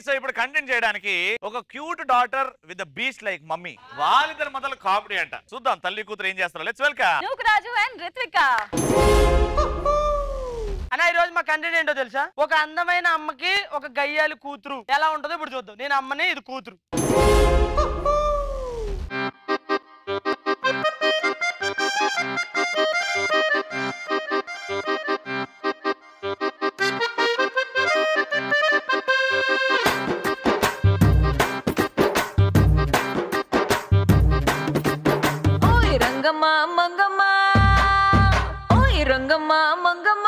So ఇప్పుడు content చేయడానికి ఒక cute daughter with beast like mummy వాళ్ళిద్దరు మొదలు కామెడీ అంట చూద్దాం తల్లి కూతురు ఏం చేస్తారో let's welcome Nookaraju and Ritvika అన్న ఈ రోజు మా కంటెంట్ ఏంటో తెలుసా ఒక అందమైన అమ్మకి ఒక గయ్యాలి కూతురు ఎలా ఉంటుందో ఇప్పుడు చూద్దాం నేను అమ్మని ఇది కూతురు ఓయ్ రంగమ్మ మంగమ్మ ఓయ్ రంగమ్మ మంగమ్మ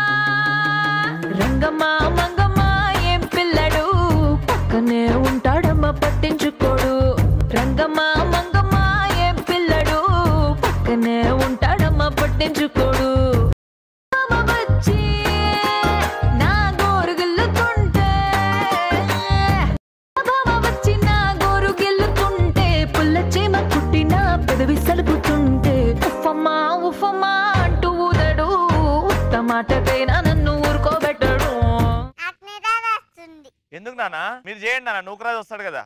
రంగమ్మ మంగమ్మ ఏం పిల్లడు పక్కనే ఉంటాడమ్మ పట్టించుకోడు రంగమ్మ మంగమ్మ ఏం పిల్లడు పక్కనే ఉంటాడమ్మ పట్టించుకోడు బావ వచ్చి నా గోరు గిల్లుతుంటే బావ వచ్చి నా గోరు గిల్లుతుంటే పుల్ల చీమ కుట్టిన పెదవి సలుపుతుంటే ఉఫమ్మా ఉఫమ్మా అంటూ ఊదడు ఉత్త మాటకైనా నన్ను ఊరుకోబెట్టడు నాకు నిద్ర వస్తుంది ఎందుకు నాన్న మీరు చేయండి నాన్న నూకరాజు వస్తాడు కదా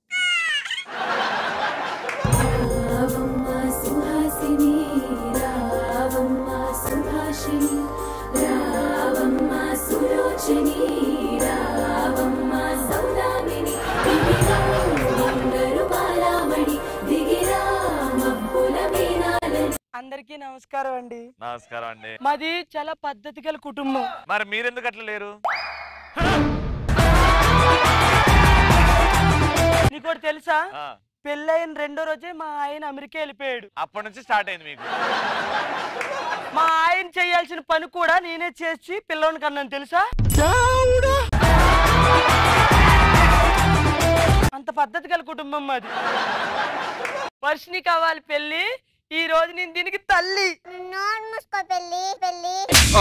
రావమ్మ సుహాసిని రావమ్మ సుభాషిణి రావమ్మ సులోచని రావమ్మ సౌదామిని దిగిరా బంగారు బాలామణి దిగిరా మబ్బుల మీనాలని అందరికీ నమస్కారం అండి నమస్కారం అండి మాది చాలా పద్ధతి గల కుటుంబం మరి మీరెందుకు అట్లా లేరు నీకు ఒకటి తెలుసా ఆ, పెళ్ళైన రెండో రోజే మా ఆయన అమెరికా వెళ్ళిపోయాడు అప్పటి నుంచి స్టార్ట్ అయింది మీకు మా ఆయన చేయాల్సిన పని కూడా నేనే చేసి పిల్లని కన్నాను తెలుసా అంత పద్ధతి గల కుటుంబం మాది వర్షిని కావాలి పెళ్ళి ఈ రోజు నేను దీనికి తల్లి నోరు మూసుకో పెళ్ళి పెళ్ళి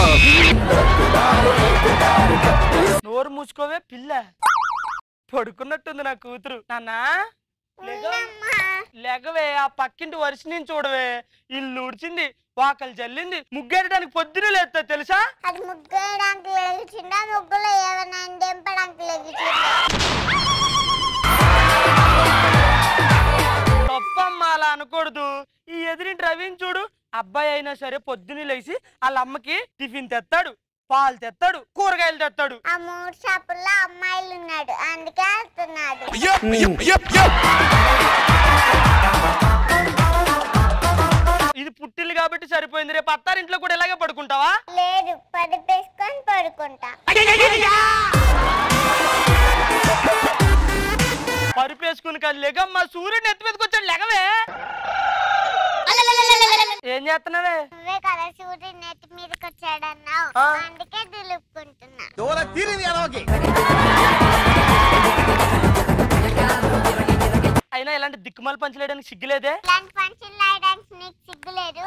నోరు మూసుకోవే పిల్ల పడుకున్నట్టుంది నా కూతురు నాన్నా లేగ- అమ్మా లేగవే ఆ పక్కింటి వర్షిని చూడవే ఇల్లు ఉడిచింది వాకలు జల్లింది ముగ్గేయడానికి పొద్దునే లేస్తా తెలుసా అది ముగ్గేయడానికి లెగిచిందా ముగ్గులో ఏమైనా దింపడానికి లెగిచిందా తప్పమ్మా అలా అనకూడదు ఈ ఎదురింటి రవిని చూడు అబ్బాయి అయినా సరే పొద్దున్నే లేచి వాళ్ళ అమ్మకి టిఫిన్ తెస్తాడు పాలు తెస్తాడు కూరగాయలు తెస్తాడు ఆ మూడు షాపుల్లో అమ్మాయిలు ఉన్నాడు అందుకే వెళ్తున్నాడు ఇది పుట్టిల్లు కాబట్టి సరిపోయింది రేపు అత్తారింట్లో కూడా ఇలాగే పడుకుంటావా లేదు పడిపేసుకొని పడుకుంటా పరుపేసుకుని కాదు లెగమ్మా సూర్యుడు ఎత్తి మీదకి వచ్చాడు లెగవే ఏం చేస్తున్నావే నువ్వే కదా సూర్యుడు నెత్తి మీదకి వచ్చాడన్నావు ఆ. అందుకే దులుపుకుంటున్నా అయినా ఇలాంటి దిక్కుమాల పంచలేయడానికి సిగ్గులేదే ఇలాంటి ఫంక్షన్ రాయడానికి నీకు సిగ్గులేదు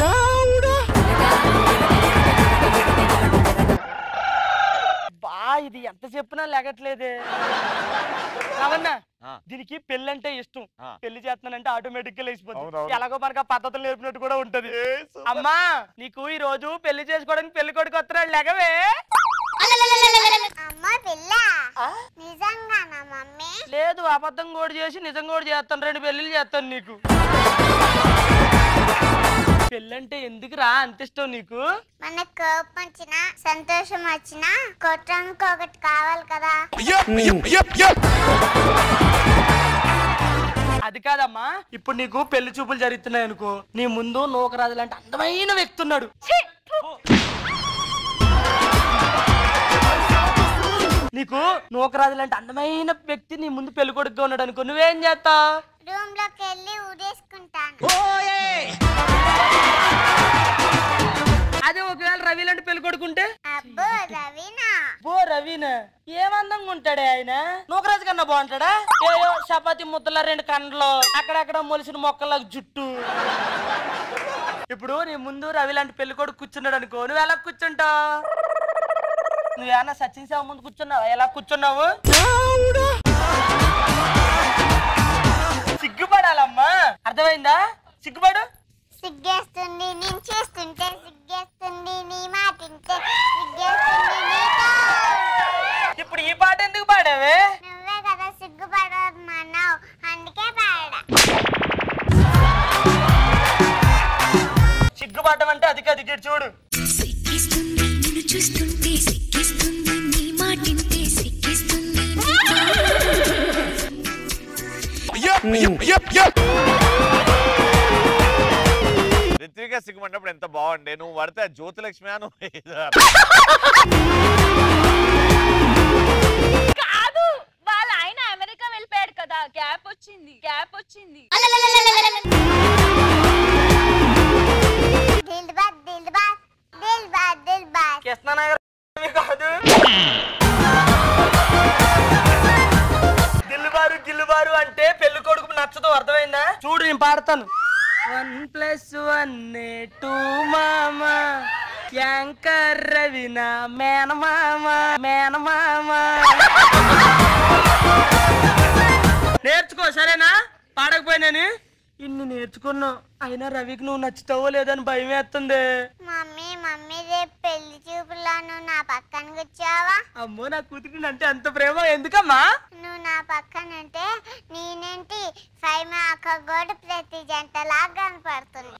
బా ఇది ఎంత చెప్పినా లేగట్లేదే కావన్నా ఆ. దీనికి పెళ్ళంటే ఇష్టం ఆ. పెళ్లి చేస్తున్నానంటే ఆటోమేటిక్ గా లేచిపోతుంది అవునవును. ఎలాగో మనకు ఆ పద్ధతులు నేర్పినట్టు కూడా ఉంటది అమ్మా నీకు ఈ రోజు పెళ్లి చేసుకోవడానికి పెళ్లి కొడుకు వస్తున్నాడు లేగవే అమ్మ పిల్ల నిజంగానా మమ్మీ లేదు అబద్ధం కూడా చేసి నిజం కూడా చేస్తాను రెండు పెళ్లిళ్ళు చేస్తాను నీకు పెళ్ళంటే ఎందుకురా అంత ఇష్టం నీకు మనకు కోపం వచ్చినా సంతోషం వచ్చినా కొట్టడానికి ఒకటి కావాలి కదా అది కాదమ్మా ఇప్పుడు నీకు పెళ్లి చూపులు జరుగుతున్నాయి అనుకో నీ ముందు నూకరాజు లాంటి అందమైన వ్యక్తి ఉన్నాడు నీకు నూకరాజు లాంటి అందమైన వ్యక్తి నీ ముందు పెళ్లి కొడుకుగా ఉన్నాడు అనుకో నువ్వేం చేస్తావు రూమ్ లోకి వెళ్ళి ఊడేసుకుంటాను అదే ఒకవేళ రవి లాంటి పెళ్లి కొడుకుంటే అబ్బో రవీనా బో రవీనా ఏమందంగా ఉంటాడే ఆయన నూకరాజు కన్నా బాగుంటాడా ఏయో చపాతి ముద్దల రెండు కండ్లు అక్కడక్కడ మొలిసిన మొక్కల జుట్టు ఇప్పుడు నీ ముందు రవి లాంటి పెళ్లి కొడుకు కూర్చున్నాడు అనుకో నువ్వు ఎలా కూర్చుంటావు నువ్వేమన్నా సచిన్ సేవ ముందు కూర్చున్నావు ఎలా కూర్చున్నావు సిగ్గుపడాలమ్మా అర్థమైందా సిగ్గుపడు సిగ్గేస్తుంది నేను చేస్తుంటే సిగ్గేస్తుంది నీ మాట వింటే సిగ్గేస్తుంది నీతో ఇప్పుడు ఈ పాట ఎందుకు పాడావే నువ్వే కదా సిగ్గుపడమన్నావు అందుకే పాడా సిగ్గుపడ్డం అంటే అది కాదు ఇక్కడ చూడు సిక్కిస్తుంది నిన్ను చూస్తుంటే సిక్కిస్తుంది నీ మాటింటే సిక్కిస్తుంది నీ రిత్విక సిగ్గుపడినప్పుడు ఎంత బాగుండే నువ్వు పడితే జ్యోతిలక్ష్మి అను కాదు వాళ్ళ ఆయన అమెరికా వెళ్ళిపోయాడు కదా గ్యాప్ వచ్చింది గ్యాప్ వచ్చింది దిల్ బాద్ దిల్ బాద్ దిల్ బాద్ దిల్ బాద్ కృష్ణనగర్ కాదు గిల్లుబారు గిల్లుబారు అంటే పెళ్లి కొడుకు నచ్చదు అర్థమైందా చూడు నేను పాడతాను వన్ ప్లస్ వన్ టూ మామా యాంకర్ రవినా మేనమామ మేనమామ నేర్చుకో సరేనా పాడకపోయినాను ఇన్ని నేర్చుకున్నావు అయినా రవికి నువ్వు నచ్చుతావో లేదని భయం వేస్తుంది మమ్మీ మమ్మీ రేపు పెళ్లి చూపులో నువ్వు నా పక్కన కూర్చోవా అమ్మో నా కూతురికి అంటే అంత ప్రేమ ఎందుకమ్మా నువ్వు నా పక్కన ఉంటే నేనేంటి ఫైవ్ మా అక్క కూడా ప్రతి జంటలా కనపడుతుంది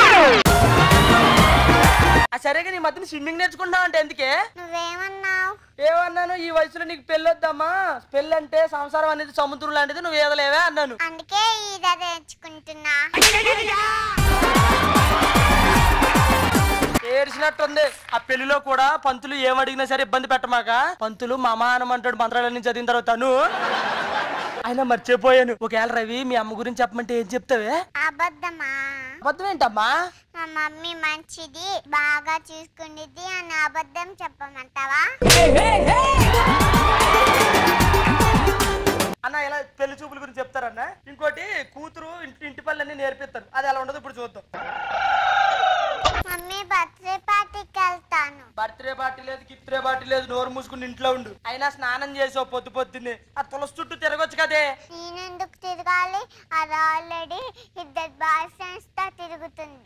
ఆ సరేగా నీ మధ్యన స్విమ్మింగ్ నేర్చుకుంటావు అంటే ఎందుకే నువ్వేమన్నావు ఏమన్నాను ఈ వయసులో నీకు పెళ్ళి వద్దామా పెళ్ళి అంటే సంసారం అనేది సముద్రం లాంటిది నువ్వు ఏదలేవే అన్నాను అందుకే ఈద నేర్చుకుంటున్నా ఏడ్చినట్టుంది ఆ పెళ్లిలో కూడా పంతులు ఏమడిగినా సరే ఇబ్బంది పెట్టమాక పంతులు మామా అనమంటాడు మంత్రాలన్నీ చదివిన తర్వాత తను అయినా మర్చిపోయాను ఒకవేళ రవి మీ అమ్మ గురించి చెప్పమంటే ఏం చెప్తావే అబద్ధమా అబద్ధం ఏంటమ్మా మా మమ్మీ మంచిది బాగా చూసుకునేది అని అబద్ధం చెప్పమంటావా అన్న ఇలా పెళ్లి చూపుల గురించి చెప్తారన్న ఇంకోటి కూతురు ఇంటి ఇంటి పనులన్నీ నేర్పిస్తారు అది ఎలా ఉండదు ఇప్పుడు చూద్దాం మమ్మీ బర్త్డే పార్టీకి వెళ్తాను బర్త్డే పార్టీ లేదు గిఫ్ట్డే పార్టీ లేదు నోరు మూసుకుని ఇంట్లో ఉండు అయినా స్నానం చేసావు పొద్దు పొద్దున్నే ఆ తులసి చుట్టూ తిరగొచ్చు కదే నేనెందుకు తిరగాలి అది ఆల్రెడీ ఇద్దరు బాయ్ ఫ్రెండ్స్ తో తిరుగుతుంది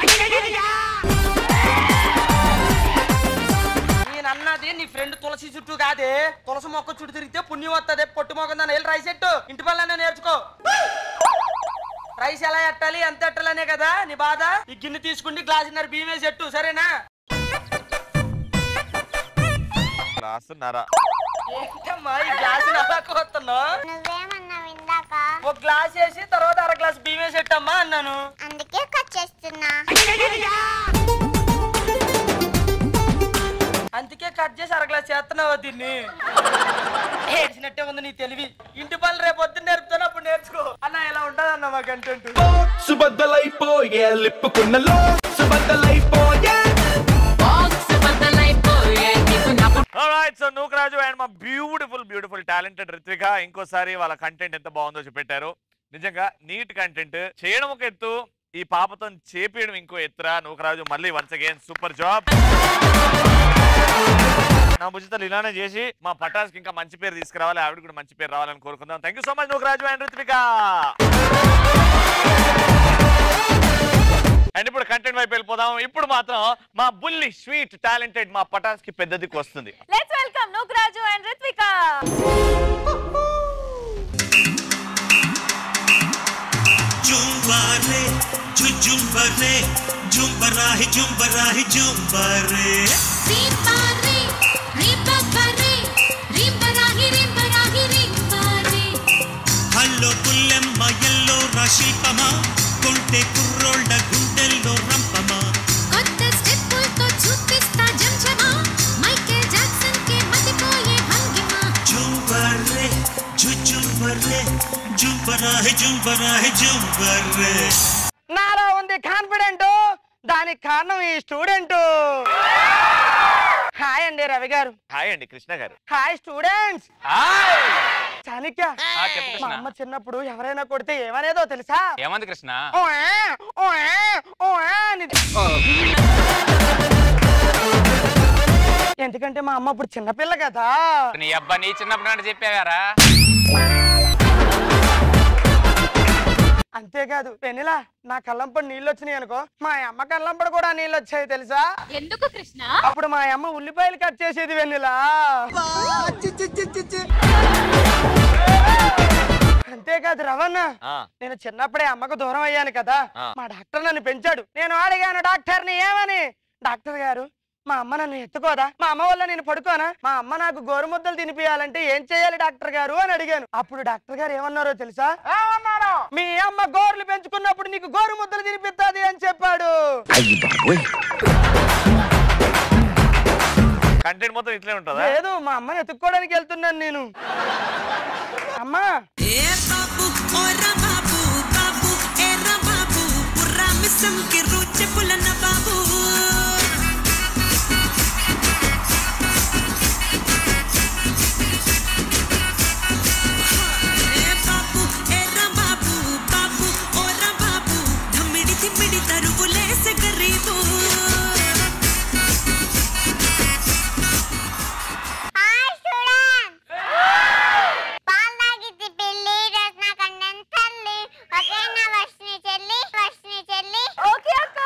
నేను అన్నది నీ ఫ్రెండ్ తులసి చుట్టూ కాదే తులసి మొక్క చుట్టూ తిరిగితే పుణ్యం వస్తుంది పొట్టు మొక్కదని వెళ్ళి రైస్ ఎట్టు ఇంటి పనులనే నేర్చుకో రైస్ ఎలా ఎట్టాలి ఎంత ఎట్టాలనే కదా నీ బాధ ఈ గిన్నె తీసుకుంటే గ్లాసున్నర బియ్యం వేసి ఎట్టు సరేనా రాస్తున్నారా ఏంటమ్మా ఈ గ్లాస్ అలాకు వస్తున్నావు నువ్వేమన్నావు ఇందాక ఒక గ్లాస్ వేసి తర్వాత అర గ్లాస్ బియ్యం వేసి ఎట్టమ్మా అన్నాను అందుకే కట్ చేస్తున్నా అందుకే కట్ చేసి అర గ్లాస్ చేస్తున్నావు దీన్ని ఏడ్చినట్టే ఉంది నీ తెలివి ఇంటి పనులు రేపు పొద్దున్న నేర్పుతాను అప్పుడు నేర్చుకో అన్న ఇలా ఉంటుంది అన్న మా కంటెంట్ సుబద్దలైపోయే లిప్పుకున్నలో సుబద్దలైపోయే Alright, so నూకరాజు అండ్ మా బ్యూటిఫుల్ బ్యూటిఫుల్ టాలెంటెడ్ రిత్విక ఇంకోసారి వాళ్ళ కంటెంట్ ఎంత బాగుందో చూపెట్టారు నిజంగా నీట్ కంటెంట్ చేయడం ఒక ఎత్తు ఈ పాపతో చేపించడం ఇంకో ఎత్తురా నూకరాజు మళ్ళీ వన్స్ అగైన్ సూపర్ జాబ్ నా ముజితలు ఇలానే చేసి మా పటాస్కి ఇంకా మంచి పేరు తీసుకురావాలి ఆవిడ కూడా మంచి పేరు రావాలని కోరుకుందాం thank you so much Nookaraju and Ritvika and ఇప్పుడు కంటెంట్ వైపు వెళ్ళిపోదాం ఇప్పుడు మాత్రం మా బుల్లి స్వీట్ టాలెంటెడ్ మా పటాస్ కి పెద్దదికి వస్తుంది let's welcome Nookaraju and Ritvika జుంబారే జుజుంబరే జుంబరాహి జుంబరాహి జుంబరే రీంబారే రీంబరే రీంబరాహి రీంబరాహి రీంబారే హల్లో పుల్లెమ్మ ఎల్లో రాశిల్పమా కొంటె కుర్రోళ్ళ గుండెల్లో రంపమా కొత్త స్టెప్పులతో చూపిస్తా జంజమా మైకేల్ జాక్సన్ కే మతిపోయే భంగిమ జుంబరే జుజుంబరే జుంబరాహి జుంబరాహి జుంబరే నాలో ఉంది కాన్ఫిడెంట్ దానికి కారణం ఈ స్టూడెంట్ హాయ్ అండి రవి గారు హాయ్ అండి కృష్ణ గారు హాయ్ స్టూడెంట్స్ చాణిక్య మా అమ్మ చిన్నప్పుడు ఎవరైనా కొడితే ఏమనేదో తెలుసా ఏమంది కృష్ణ ఓ ఏ, ఓ ఏ, ఓ ఏ అనేది. ఎందుకంటే మా అమ్మ ఇప్పుడు చిన్నపిల్ల కదా నీ అబ్బా నీ చిన్నప్పుడు అంటే చెప్పావారా అంతేకాదు వెనిలా నా కళ్ళంపడి నీళ్ళు వచ్చినాయి అనుకో మా అమ్మ కళ్ళంపడి కూడా నీళ్ళు వచ్చాయి తెలుసా ఎందుకు కృష్ణ అప్పుడు మా అమ్మ ఉల్లిపాయలు కట్ చేసేది వెన్నెలా అంతేకాదు రవణ ఆ, నేను చిన్నప్పుడే అమ్మకు దూరం అయ్యాను కదా ఆ. మా డాక్టర్ నన్ను పెంచాడు నేను అడిగాను డాక్టర్ని ఏమని డాక్టర్ గారు మా అమ్మ నన్ను ఎత్తుకోదా మా అమ్మ వల్ల నేను పడుకోనా మా అమ్మ నాకు గోరుముద్దలు తినిపియాలంటే ఏం చేయాలి డాక్టర్ గారు అని అడిగాను అప్పుడు డాక్టర్ గారు ఏమన్నారో తెలుసా మీ అమ్మ గోర్లు పెంచుకున్నప్పుడు నీకు గోరు ముద్దలు తినిపిస్తుంది అని చెప్పాడు కంటెంట్ మొత్తం ఇట్లే ఉంటుందా లేదు మా అమ్మని ఎత్తుక్కోవడానికి వెళ్తున్నాను నేను అమ్మా ఏ బాబు ఓరా బాబు బాబు ఏరా బాబు పుర్రా మిస్సం కి రుచి పులన బాబు ఏ బాబు ఏరా బాబు బాబు ఓరా బాబు ధమ్మిడి తిమ్మిడి తరువులేసే గరీబు హాయ్ స్టూడెంట్ పాలు తాగిద్ది పిల్లి రత్న కన్నం తల్లి ఒకేనా వర్షిని చెల్లి వర్షిని చెల్లి ఓకే అక్క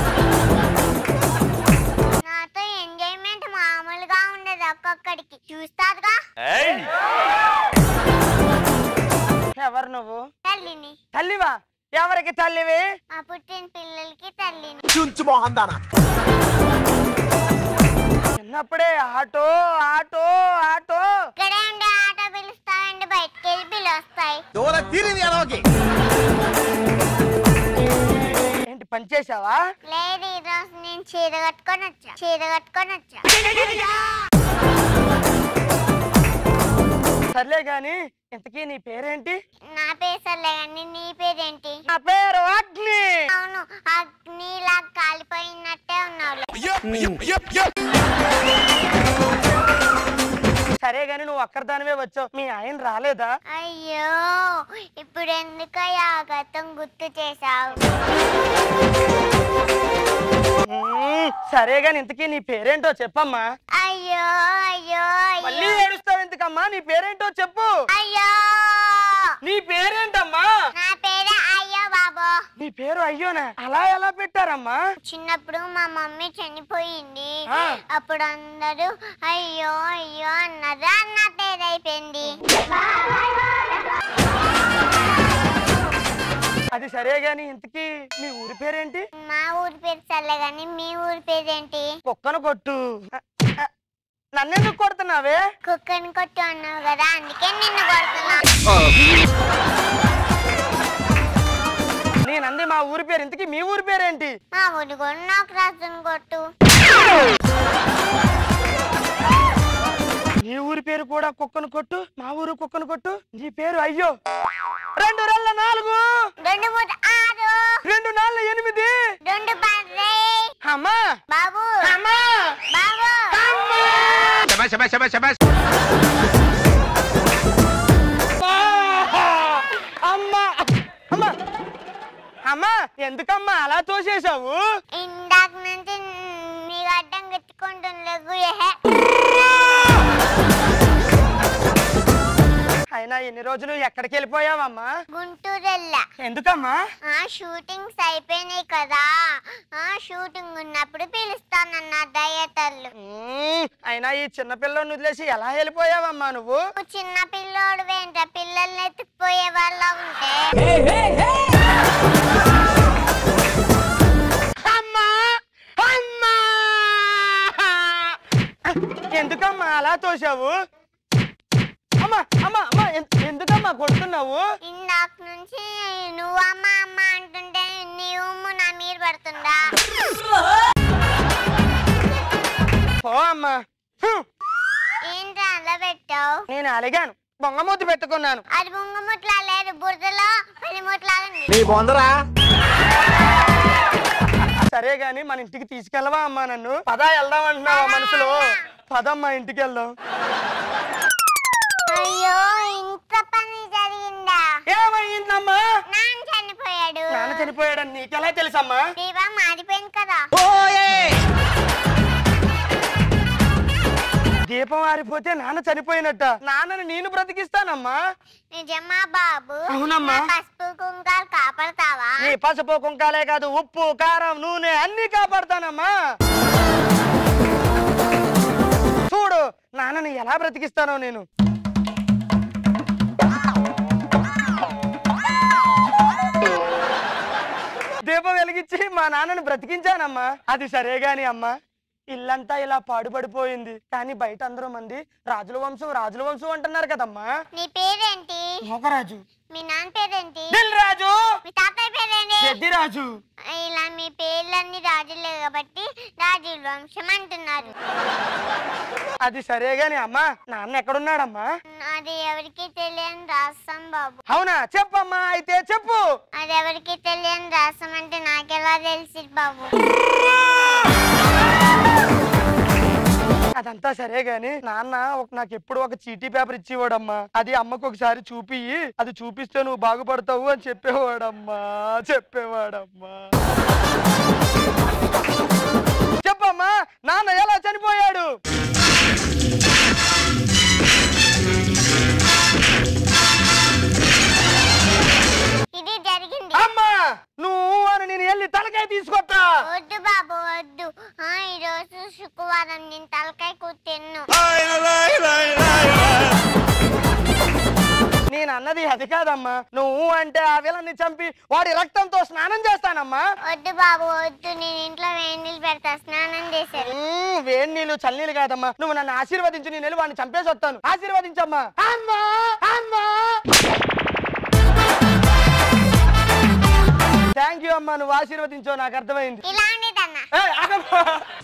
నాతో ఎంజాయ్మెంట్ మామూలుగా ఉండదు ఒక్కొక్కడికి చూస్తారుగా ఏయ్! ఎవరు నువ్వు తల్లిని తల్లివా ఎవరికి తల్లివి మా పుట్టిన పిల్లలకి తల్లిని చిన్నప్పుడే ఆటో ఆటో ఆటో ఇక్కడే ఉండే ఆటో పిలుస్తామండి బయటకి వెళ్ళి పిల్లి వస్తాయి ఏంటి పని చేసావా లేదు ఈ రోజు నేను చీర కట్టుకొని వచ్చా చీర కట్టుకొని వచ్చా సర్లే గాని ఇంతకీ నీ పేరేంటి నా పేరు సర్లే కానీ నీ పేరేంటి నా పేరు అగ్ని అవును అగ్నిలా కాలిపోయినట్టే ఉన్నావులే సరే గాని నువ్వు ఒక్కరిదానివే వచ్చావు మీ ఆయన రాలేదా అయ్యో ఇప్పుడు ఎందుకయ్యా ఆ గతం గుర్తు చేసావు మ్మ్, సరే గాని ఇంతకీ నీ పేరేంటో చెప్పమ్మా అయ్యో అయ్యో మళ్ళీ అయ్యో ఏడుస్తావు ఎందుకమ్మా నీ పేరేంటో చెప్పు అయ్యో నీ పేరేంటమ్మా నా పేరే అయ్యో బాబు నీ పేరు అయ్యోనా అలా ఎలా పెట్టారమ్మా చిన్నప్పుడు మా మమ్మీ చనిపోయింది ఆ. అప్పుడు అందరూ అయ్యో అయ్యో అన్నారు అన్న పేరైపోయింది అది సరే గాని ఇంతకీ మీ ఊరి పేరేంటి మా ఊరి పేరు సర్లే కానీ మీ ఊరి పేరేంటి కుక్కను కొట్టు అ, అ, నన్నెందుకు కొడుతున్నావే కుక్కని కొట్టు అన్నావు కదా అందుకే నిన్ను కొడుతున్నా నేనంది మా ఊరి పేరు ఇంతకీ మీ ఊరి పేరేంటి మా ఊరి కూడా నాకు రాసుని కొట్టు నీ ఊరి పేరు కూడా కుక్కను కొట్టు మా ఊరు కుక్కను కొట్టు నీ పేరు అయ్యో రెండు రెళ్ళ నాలుగు రెండు మూడు ఆరు రెండు నాలుగు ఎనిమిది రెండు పది అమ్మా బాబు అమ్మా బాబు అమ్మా అమ్మా అమ్మా ఎందుకమ్మా అలా తోసేశావు ఇందాక నుంచి నీ అడ్డం గట్టుకుంటుండగు ఏహే అయినా ఎన్ని రోజులు ఎక్కడికి వెళ్ళిపోయావమ్మా గుంటూరెల్లా ఎందుకమ్మా ఆ షూటింగ్స్ అయిపోయినాయి కదా ఆ షూటింగ్ ఉన్నప్పుడు పిలుస్తానన్న దయతల్లు మ్మ్, అయినా ఈ చిన్న పిల్లని వదిలేసి ఎలా వెళ్ళిపోయావమ్మా నువ్వు నువ్వు చిన్న పిల్లోడు వెంట పిల్లల్ని ఎత్తుకుపోయే వాళ్ళ ఉంటే అమ్మా అమ్మా ఎందుకమ్మా అలా తోసావు అమ్మా అమ్మా అమ్మా ఎన్- ఎందుకమ్మా కొడుతున్నావు ఇందాక నుంచి నువ్వు అమ్మ అమ్మ అంటుంటే నీ ఉమ్ము నా మీద పడుతుందా ఓ అమ్మా హ్మ్, ఏంట్రా అలా పెట్టావు నేను అలిగాను బొంగమూతి పెట్టుకున్నాను అది బొంగముట్లా లేదు బురదలో పనిముట్లా ఉంది సరే గాని మన ఇంటికి తీసుకెళ్ళవా అమ్మా నన్ను పద వెళ్దాం అంటున్నావా మనసులో పదమ్మా ఇంటికి వెళ్దాం అయ్యో ఇంత పని జరిగిందా ఏమైందమ్మా నాన్న చనిపోయాడు నాన్న చనిపోయాడని నీకెలా తెలుసమ్మా దీపం మారిపోయింది కదా దీపం ఆరిపోతే నాన్న చనిపోయినట్ట నాన్నని నేను బ్రతికిస్తానమ్మా నిజమా బాబు అవునమ్మా. నా పసుపు కుంకాలు కాపాడతావా నీ పసుపు కుంకాలే కాదు ఉప్పు కారం నూనె అన్ని కాపాడుతానమ్మా చూడు నాన్నని ఎలా బ్రతికిస్తానో నేను దీపం వెలిగించి మా నాన్నని బ్రతికించానమ్మా అది సరే గాని అమ్మా ఇల్లంతా ఇలా పాడుపడిపోయింది కానీ బయట అందరూ మంది రాజుల వంశం రాజుల వంశం అంటున్నారు కదమ్మా నీ పేరేంటి మోకరాజు మీ నాన్న పేరేంటి దిల్ రాజు మీ తాతయ్య పేరేంటి పెద్దిరాజు ఇలా మీ పేర్లన్నీ రాజులే కాబట్టి రాజుల వంశం అంటున్నారు అది సరే గాని అమ్మా నాన్న ఎక్కడున్నాడమ్మా అది ఎవరికి తెలియని రాస్తాం బాబు అవునా చెప్పమ్మా అయితే చెప్పు అది ఎవరికి తెలియని రాస్తాం అంటే నాకెలా తెలిసి బాబు అదంతా సరే గాని నాన్న ఒక- నాకు ఎప్పుడు ఒక చీటీ పేపర్ ఇచ్చేవాడమ్మా అది అమ్మకు ఒకసారి చూపి అది చూపిస్తే నువ్వు బాగుపడతావు అని చెప్పేవాడమ్మా చెప్పేవాడమ్మా చెప్పమ్మా నాన్న ఎలా చనిపోయాడు ఇది జరిగింది అమ్మా నువ్వు అని నేను వెళ్ళి తలకాయ తీసుకొస్తా వద్దు బాబు వద్దు ఆ, ఈ రోజు శుక్రవారం నేను తలకాయ కూర్చున్ను నేను అన్నది అది కాదమ్మా నువ్వు అంటే ఆ విలన్ని చంపి వాడి రక్తంతో స్నానం చేస్తానమ్మా వద్దు బాబు వద్దు నేను ఇంట్లో వేడి నీళ్ళు పెడతా స్నానం చేశారు మ్మ్, వేడి నీళ్ళు చల్లనీళ్ళు కాదమ్మా నువ్వు నన్ను ఆశీర్వదించు నేను వెళ్ళి వాడిని చంపేసి వస్తాను ఆశీర్వదించమ్మా అమ్మా అమ్మా థ్యాంక్ యూ అమ్మా నువ్వు ఆశీర్వదించో నాకు అర్థమైంది ఇలాంటిదన్నా ఏయ్, ఆగమ్మా.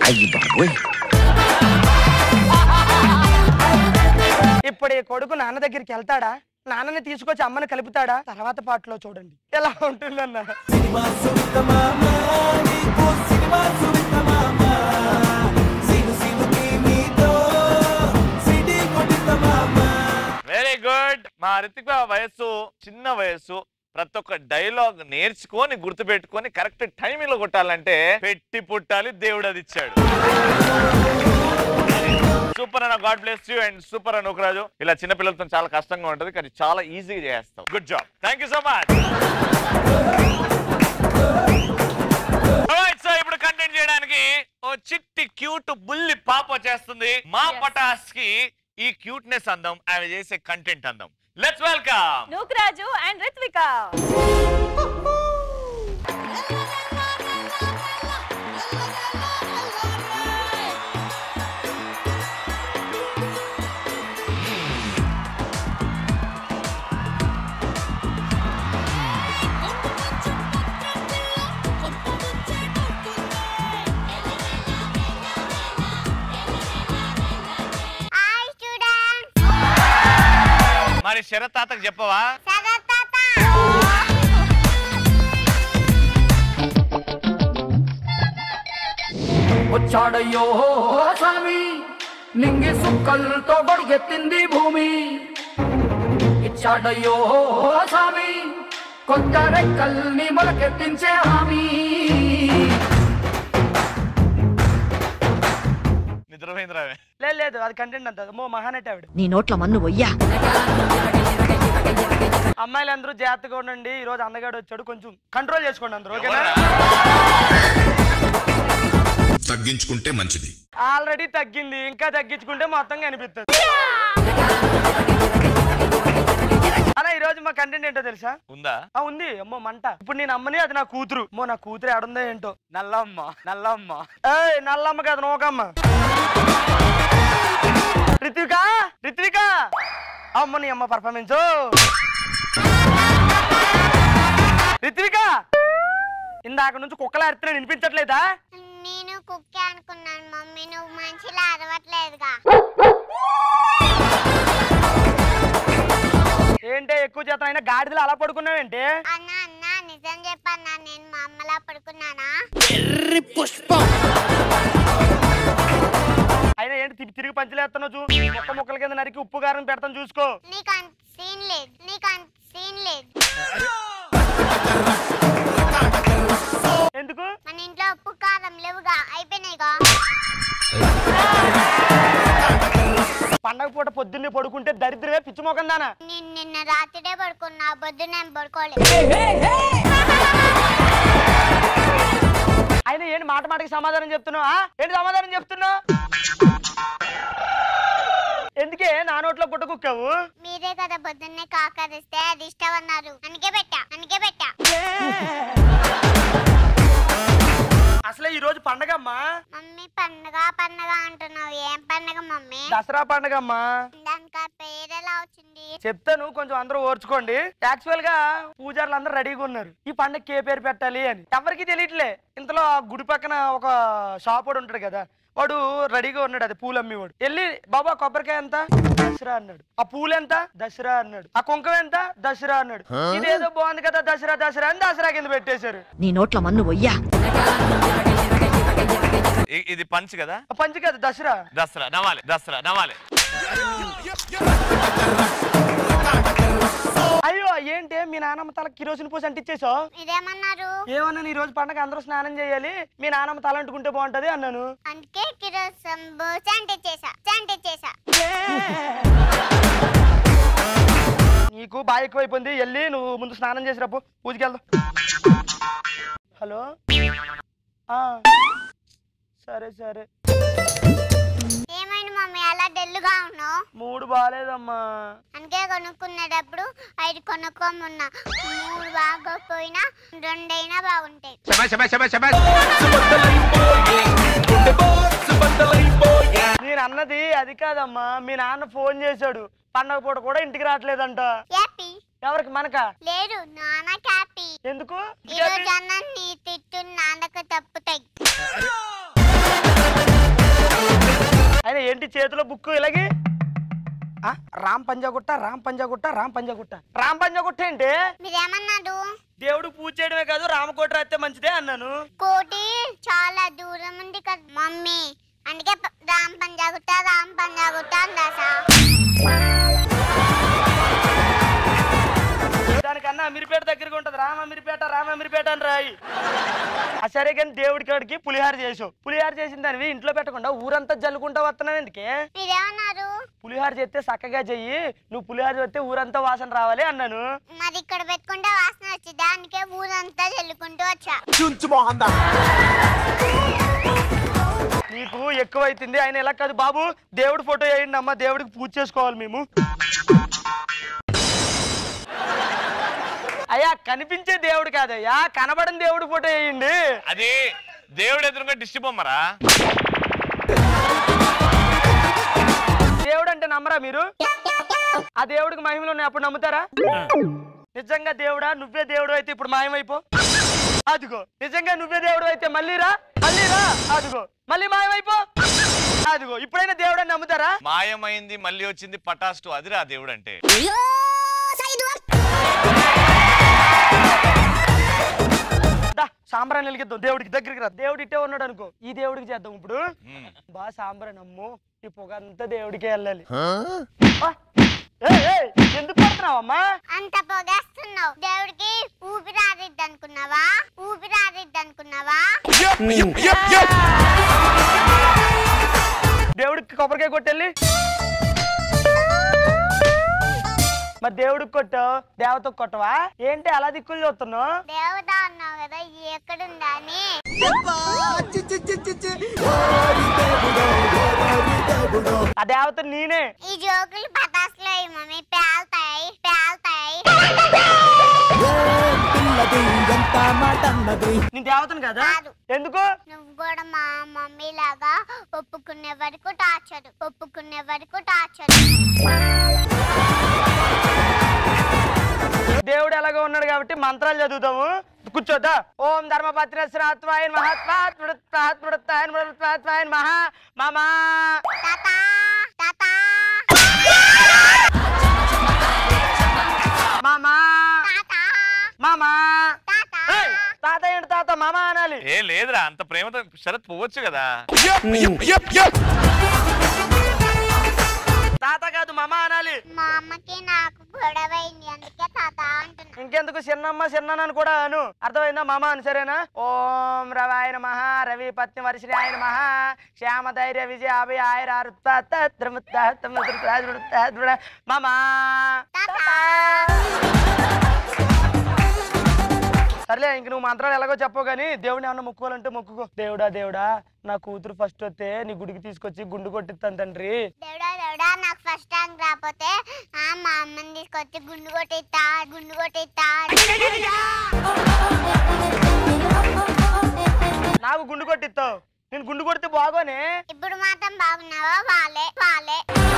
ఇప్పుడు ఈ కొడుకు నాన్న దగ్గరికి వెళ్తాడా నాన్నని తీసుకొచ్చి అమ్మని కలుపుతాడా తర్వాత పాటలో చూడండి ఎలా ఉంటుందన్న వెరీ గుడ్ మా రితిక్ బాబు వయస్సు చిన్న వయస్సు ప్రతి ఒక్క డైలాగ్ నేర్చుకొని గుర్తుపెట్టుకొని కరెక్ట్ టైమింగ్ లో కొట్టాలంటే పెట్టి పుట్టాలి దేవుడు అది ఇచ్చాడు సూపర్ అన్న God bless you and super అన్న ఒకరాజు ఇలా చిన్న పిల్లలతో చాలా కష్టంగా ఉంటది కానీ చాలా ఈజీగా చేస్తావు good job thank you so much so ఇప్పుడు కంటెంట్ చేయడానికి ఓ చిట్టి క్యూట్ బుల్లి పాప వచ్చేస్తుంది మా పటాస్ కి ఈ క్యూట్నెస్ అందం ఆమె చేసే కంటెంట్ అందం let's welcome Nookaraju and Ritvika hi student మరి శరత్ తాతకు చెప్పవా సరే తాత వచ్చాడయ్యో స్వామి నింగి సుక్కలతో గొడిగెత్తింది భూమి ఇచ్చాడయ్యో స్వామి కొత్త రెక్కల్ని మొలకెత్తించే హామీ నిద్రపోయిందిరావే లేదు లేదు అది కంటెంట్ అంత మో మహానటి ఆవిడ నీ నోట్ల మన్ను వయ్యా అమ్మాయిలందరూ జాగ్రత్తగా ఉండండి ఈ రోజు అందగాడు వచ్చాడు కొంచెం కంట్రోల్ చేసుకోండి అందరూ ఓకేనా తగ్గించుకుంటే మంచిది ఆల్రెడీ తగ్గింది ఇంకా తగ్గించుకుంటే మొత్తం కనిపిస్తుంది అలా ఈ రోజు మా కంటెంట్ ఏంటో తెలుసా ఉందా ఆ ఉంది అమ్మో మంట ఇప్పుడు నేను అమ్మని అది నా కూతురు అమ్మో నా కూతురు ఎడుందో ఏంటో నల్లమ్మ నల్లమ్మ ఏయ్ నల్లమ్మ కాదు నోకమ్మ రిత్విక రిత్విక అమ్మ నీ అమ్మ పర్ఫార్మెన్స్ రిత్విక ఇందాక నుంచి కుక్కలు అరిత్తే వినిపించట్లేదా నేను కుక్కే అనుకున్నాను మమ్మీ నువ్వు మంచిలా అరవట్లేదుగా ఏంటే ఎక్కువ చేత అయినా గాడిదలు అలా పడుకున్నావేంటి అన్న అన్న నిజం చెప్పన్నా నేను మా అమ్మలా పడుకున్నానా అయినా ఏంటి తిప్పి తిరిగి పంచలేస్తున్నావు చూ మొక్క ముక్కల కింద నరికి ఉప్పు కారం పెడతాను చూసుకో నీకు అంత సీన్ లేదు నీకు అంత సీన్ లేదు ఎందుకు మన ఇంట్లో ఉప్పు కారం లేవుగా అయిపోయినాయిగా పొద్దున్నే పడుకుంటే దరిద్రమే పిచ్చి మొఖం దానా నేను నిన్న రాత్రిడే పడుకున్నా పొద్దున్న నేను పడుకోలేదు ఆయన ఏంటి మాట మాటకి సమాధానం చెప్తున్నావు ఆ? ఏంటి సమాధానం చెప్తున్నావు ఎందుకే నా నోట్లో పుట్టకుక్కావు మీరే కదా పొద్దున్నే కాకరిస్తే అది ఇష్టం అన్నారు అందుకే పెట్టా అందుకే పెట్టా అసలే ఈ రోజు పండగమ్మా మమ్మీ పండగ పండగ అంటున్నావు ఏం పండగ మమ్మీ దసరా పండగమ్మా దానికి ఆ పేరు ఎలా వచ్చింది చెప్తాను కొంచెం అందరూ ఓర్చుకోండి యాక్చువల్ గా పూజారులు అందరూ రెడీగా ఉన్నారు ఈ పండగకి ఏ పేరు పెట్టాలి అని ఎవరికి తెలియట్లే ఇంతలో ఆ గుడి పక్కన ఒక షాప్ వాడు ఉంటాడు కదా వాడు రెడీగా ఉన్నాడు అది పూలు అమ్మేవాడు వెళ్ళి బాబా కొబ్బరికాయ ఎంత దసరా అన్నాడు ఆ పూలు ఎంత దసరా అన్నాడు ఆ కుంకం ఎంత దసరా అన్నాడు ఇదేదో బాగుంది కదా దసరా దసరా అని దసరా కింద పెట్టేశారు నీ నోట్ల మన్ను వయ్యా ఇ- ఇది పంచ్ కదా ఆ పంచి కదా దసరా దసరా నవాలి దసరా నవాలి అయ్యో ఏంటి మీ నాన్నమ్మ తల కిరోసిన్ పోసి అంటిచ్చేసావు మీరేమన్నారు ఏమన్నా ఈ రోజు పండగ అందరూ స్నానం చేయాలి మీ నాన్నమ్మ తల అంటుకుంటే బాగుంటది అన్నాను అందుకే కిరోసం శాంటి చేసా శాంటి చేసా నీకు బాగా ఎక్కువైపోయింది వెళ్ళి నువ్వు ముందు స్నానం చేసి రాపు పూజకి వెళ్దాం హలో ఆ, సరే సరే ఏమైంది మమ్మీ అలా డెల్లుగా ఉన్నావు మూడు బాగాలేదమ్మా అందుకే కొనుక్కునేటప్పుడు ఐదు కొనుక్కోమన్నా మూడు బాగోకపోయినా రెండైనా బాగుంటాయి నేను అన్నది అది కాదమ్మా మీ నాన్న ఫోన్ చేశాడు పండగ పూట కూడా ఇంటికి రావట్లేదంట హ్యాపీ ఎవరికి మనక లేడు నాన్న హ్యాపీ ఎందుకు ఈరోజు అన్న నీ తిట్టు నాన్నకు తప్పుతాయి ఆయన ఏంటి చేతిలో బుక్ ఇలాగే ఆ, రామ్ పంజాగుట్ట రామ్ పంజాగుట్ట రామ్ పంజాగుట్ట రామ్ పంజాగుట్ట ఏంటి మీరేమన్నారు దేవుడు పూజ చేయడమే కాదు రామకోట రాస్తే మంచిదే అన్నాను కోటి చాలా దూరం ఉంది కదా మమ్మీ అందుకే ప- రామ్ పంజాగుట్ట రామ్ పంజాగుట్ట అందాసా దానికన్నా అమీర్పేట దగ్గరగా ఉంటది రామ అమీర్పేట రామ అమీర్పేట అని రాయి ఆ సరే కానీ దేవుడి కాడికి పులిహార చేసావు పులిహార చేసిన దానివి ఇంట్లో పెట్టకుండా ఊరంతా జల్లుకుంటా వస్తున్నావు ఎందుకే మీరేమన్నారు పులిహార చేస్తే చక్కగా చెయ్యి నువ్వు పులిహార చేస్తే ఊరంతా వాసన రావాలి అన్నాను మరి ఇక్కడ పెట్టుకుంటే వాసన వచ్చి దానికే ఊరంతా చల్లుకుంటూ వచ్చా నీకు ఎక్కువ అవుతుంది ఆయన ఎలా కాదు బాబు దేవుడి ఫోటో వేయండి అమ్మ దేవుడికి పూజ చేసుకోవాలి మేము అయ్యా కనిపించే దేవుడు కాదయ్యా కనబడని దేవుడి ఫోటో వేయండి అది దేవుడు ఎదురుగా దిష్టి బొమ్మరా దేవుడు అంటే నమ్మరా మీరు ఆ దేవుడికి మహిమలు ఉన్నాయి అప్పుడు నమ్ముతారా నిజంగా దేవుడా నువ్వే దేవుడు అయితే ఇప్పుడు మాయమైపో అదిగో నిజంగా నువ్వే దేవుడు అయితే మళ్ళీ రా మళ్ళీ రా అదిగో మళ్ళీ మాయమైపో అదిగో ఇప్పుడైనా దేవుడు అని నమ్ముతారా మాయమైంది మళ్ళీ వచ్చింది పటాస్టు అదిరా దేవుడు అంటే దా సాంబ్రాన్ని వెలిగిద్దాం దేవుడికి దగ్గరికి రా దేవుడు ఇట్టే ఉన్నాడు అనుకో ఈ దేవుడికి చేద్దాం ఇప్పుడు ఉమ్. బా సాంబ్రాన్ అమ్మో ఈ పొగ అంతా దేవుడికే వెళ్ళాలి ఆ, ఏయ్, ఏయ్, ఎందుకు పడుతున్నావమ్మా అంత పొగేస్తున్నావు దేవుడికి ఊపిరారిద్ది అనుకున్నావా ఊపిరారిద్ది అనుకున్నావా దేవుడికి కొబ్బరికాయ కొట్టెళ్ళి మరి దేవుడికి కొట్టావు దేవతకు కొట్టవా ఏంటి అలా దిక్కులు చూస్తున్నావు దేవత అన్నావు కదా ఇది ఎక్కడుందా అని ఆ దేవత నేనే ఈ జోకులు పటాసులో మమ్మీ పేల్తాయి పేల్తాయి నేను దేవతను కదా కాదు. ఎందుకు నువ్వు కూడా మా మమ్మీ లాగా ఒప్పుకునే వరకు టార్చర్ ఒప్పుకునే వరకు టార్చర్ దేవుడు ఎలాగో ఉన్నాడు కాబట్టి మంత్రాలు చదువుతాము కూర్చోద్దా ఓం ధర్మపత్రస్రాత్వాయన్ మహాత్మాత్మృత్వాత్మృత్వాయన్ మృత్వాత్వాయన్ మహా మామా తాత తాత మామా తాత మామా తాత ఏయ్, తాత ఏంటి తాత మామా అనాలి ఏ లేదురా అంత ప్రేమతో శరత్ పోవచ్చు కదా తాత కాదు మామా అనాలి మా అమ్మకి నాకు గొడవైంది అందుకే తాత అంటున్నా ఇంకెందుకు చిన్నమ్మ చిన్ననని కూడా అను అర్థమైందా మామ అని సరేనా ఓం రవాయ నమ రవి పత్ని వర్షిణి ఆయన మహ శ్యామ ధైర్య విజయ అభి ఆయన మామా సర్లే ఇంక నువ్వు మంత్రాలు ఎలాగో చెప్పవు కానీ దేవుడిని ఏమన్నా మొక్కుకోవాలంటే మొక్కుకో దేవుడా దేవుడా నా కూతురు ఫస్ట్ వస్తే నీ గుడికి తీసుకొచ్చి గుండు కొట్టిస్తాను తండ్రి దేవుడా దేవుడా నాకు ఫస్ట్ ర్యాంక్ రాకపోతే ఆ మా అమ్మని తీసుకొచ్చి గుండు కొట్టిస్తా గుండు కొట్టిస్తా నాకు గుండు కొట్టిస్తావు నేను గుండు కొడితే బాగోనే ఇప్పుడు మాత్రం బాగున్నావా వాలే వాలే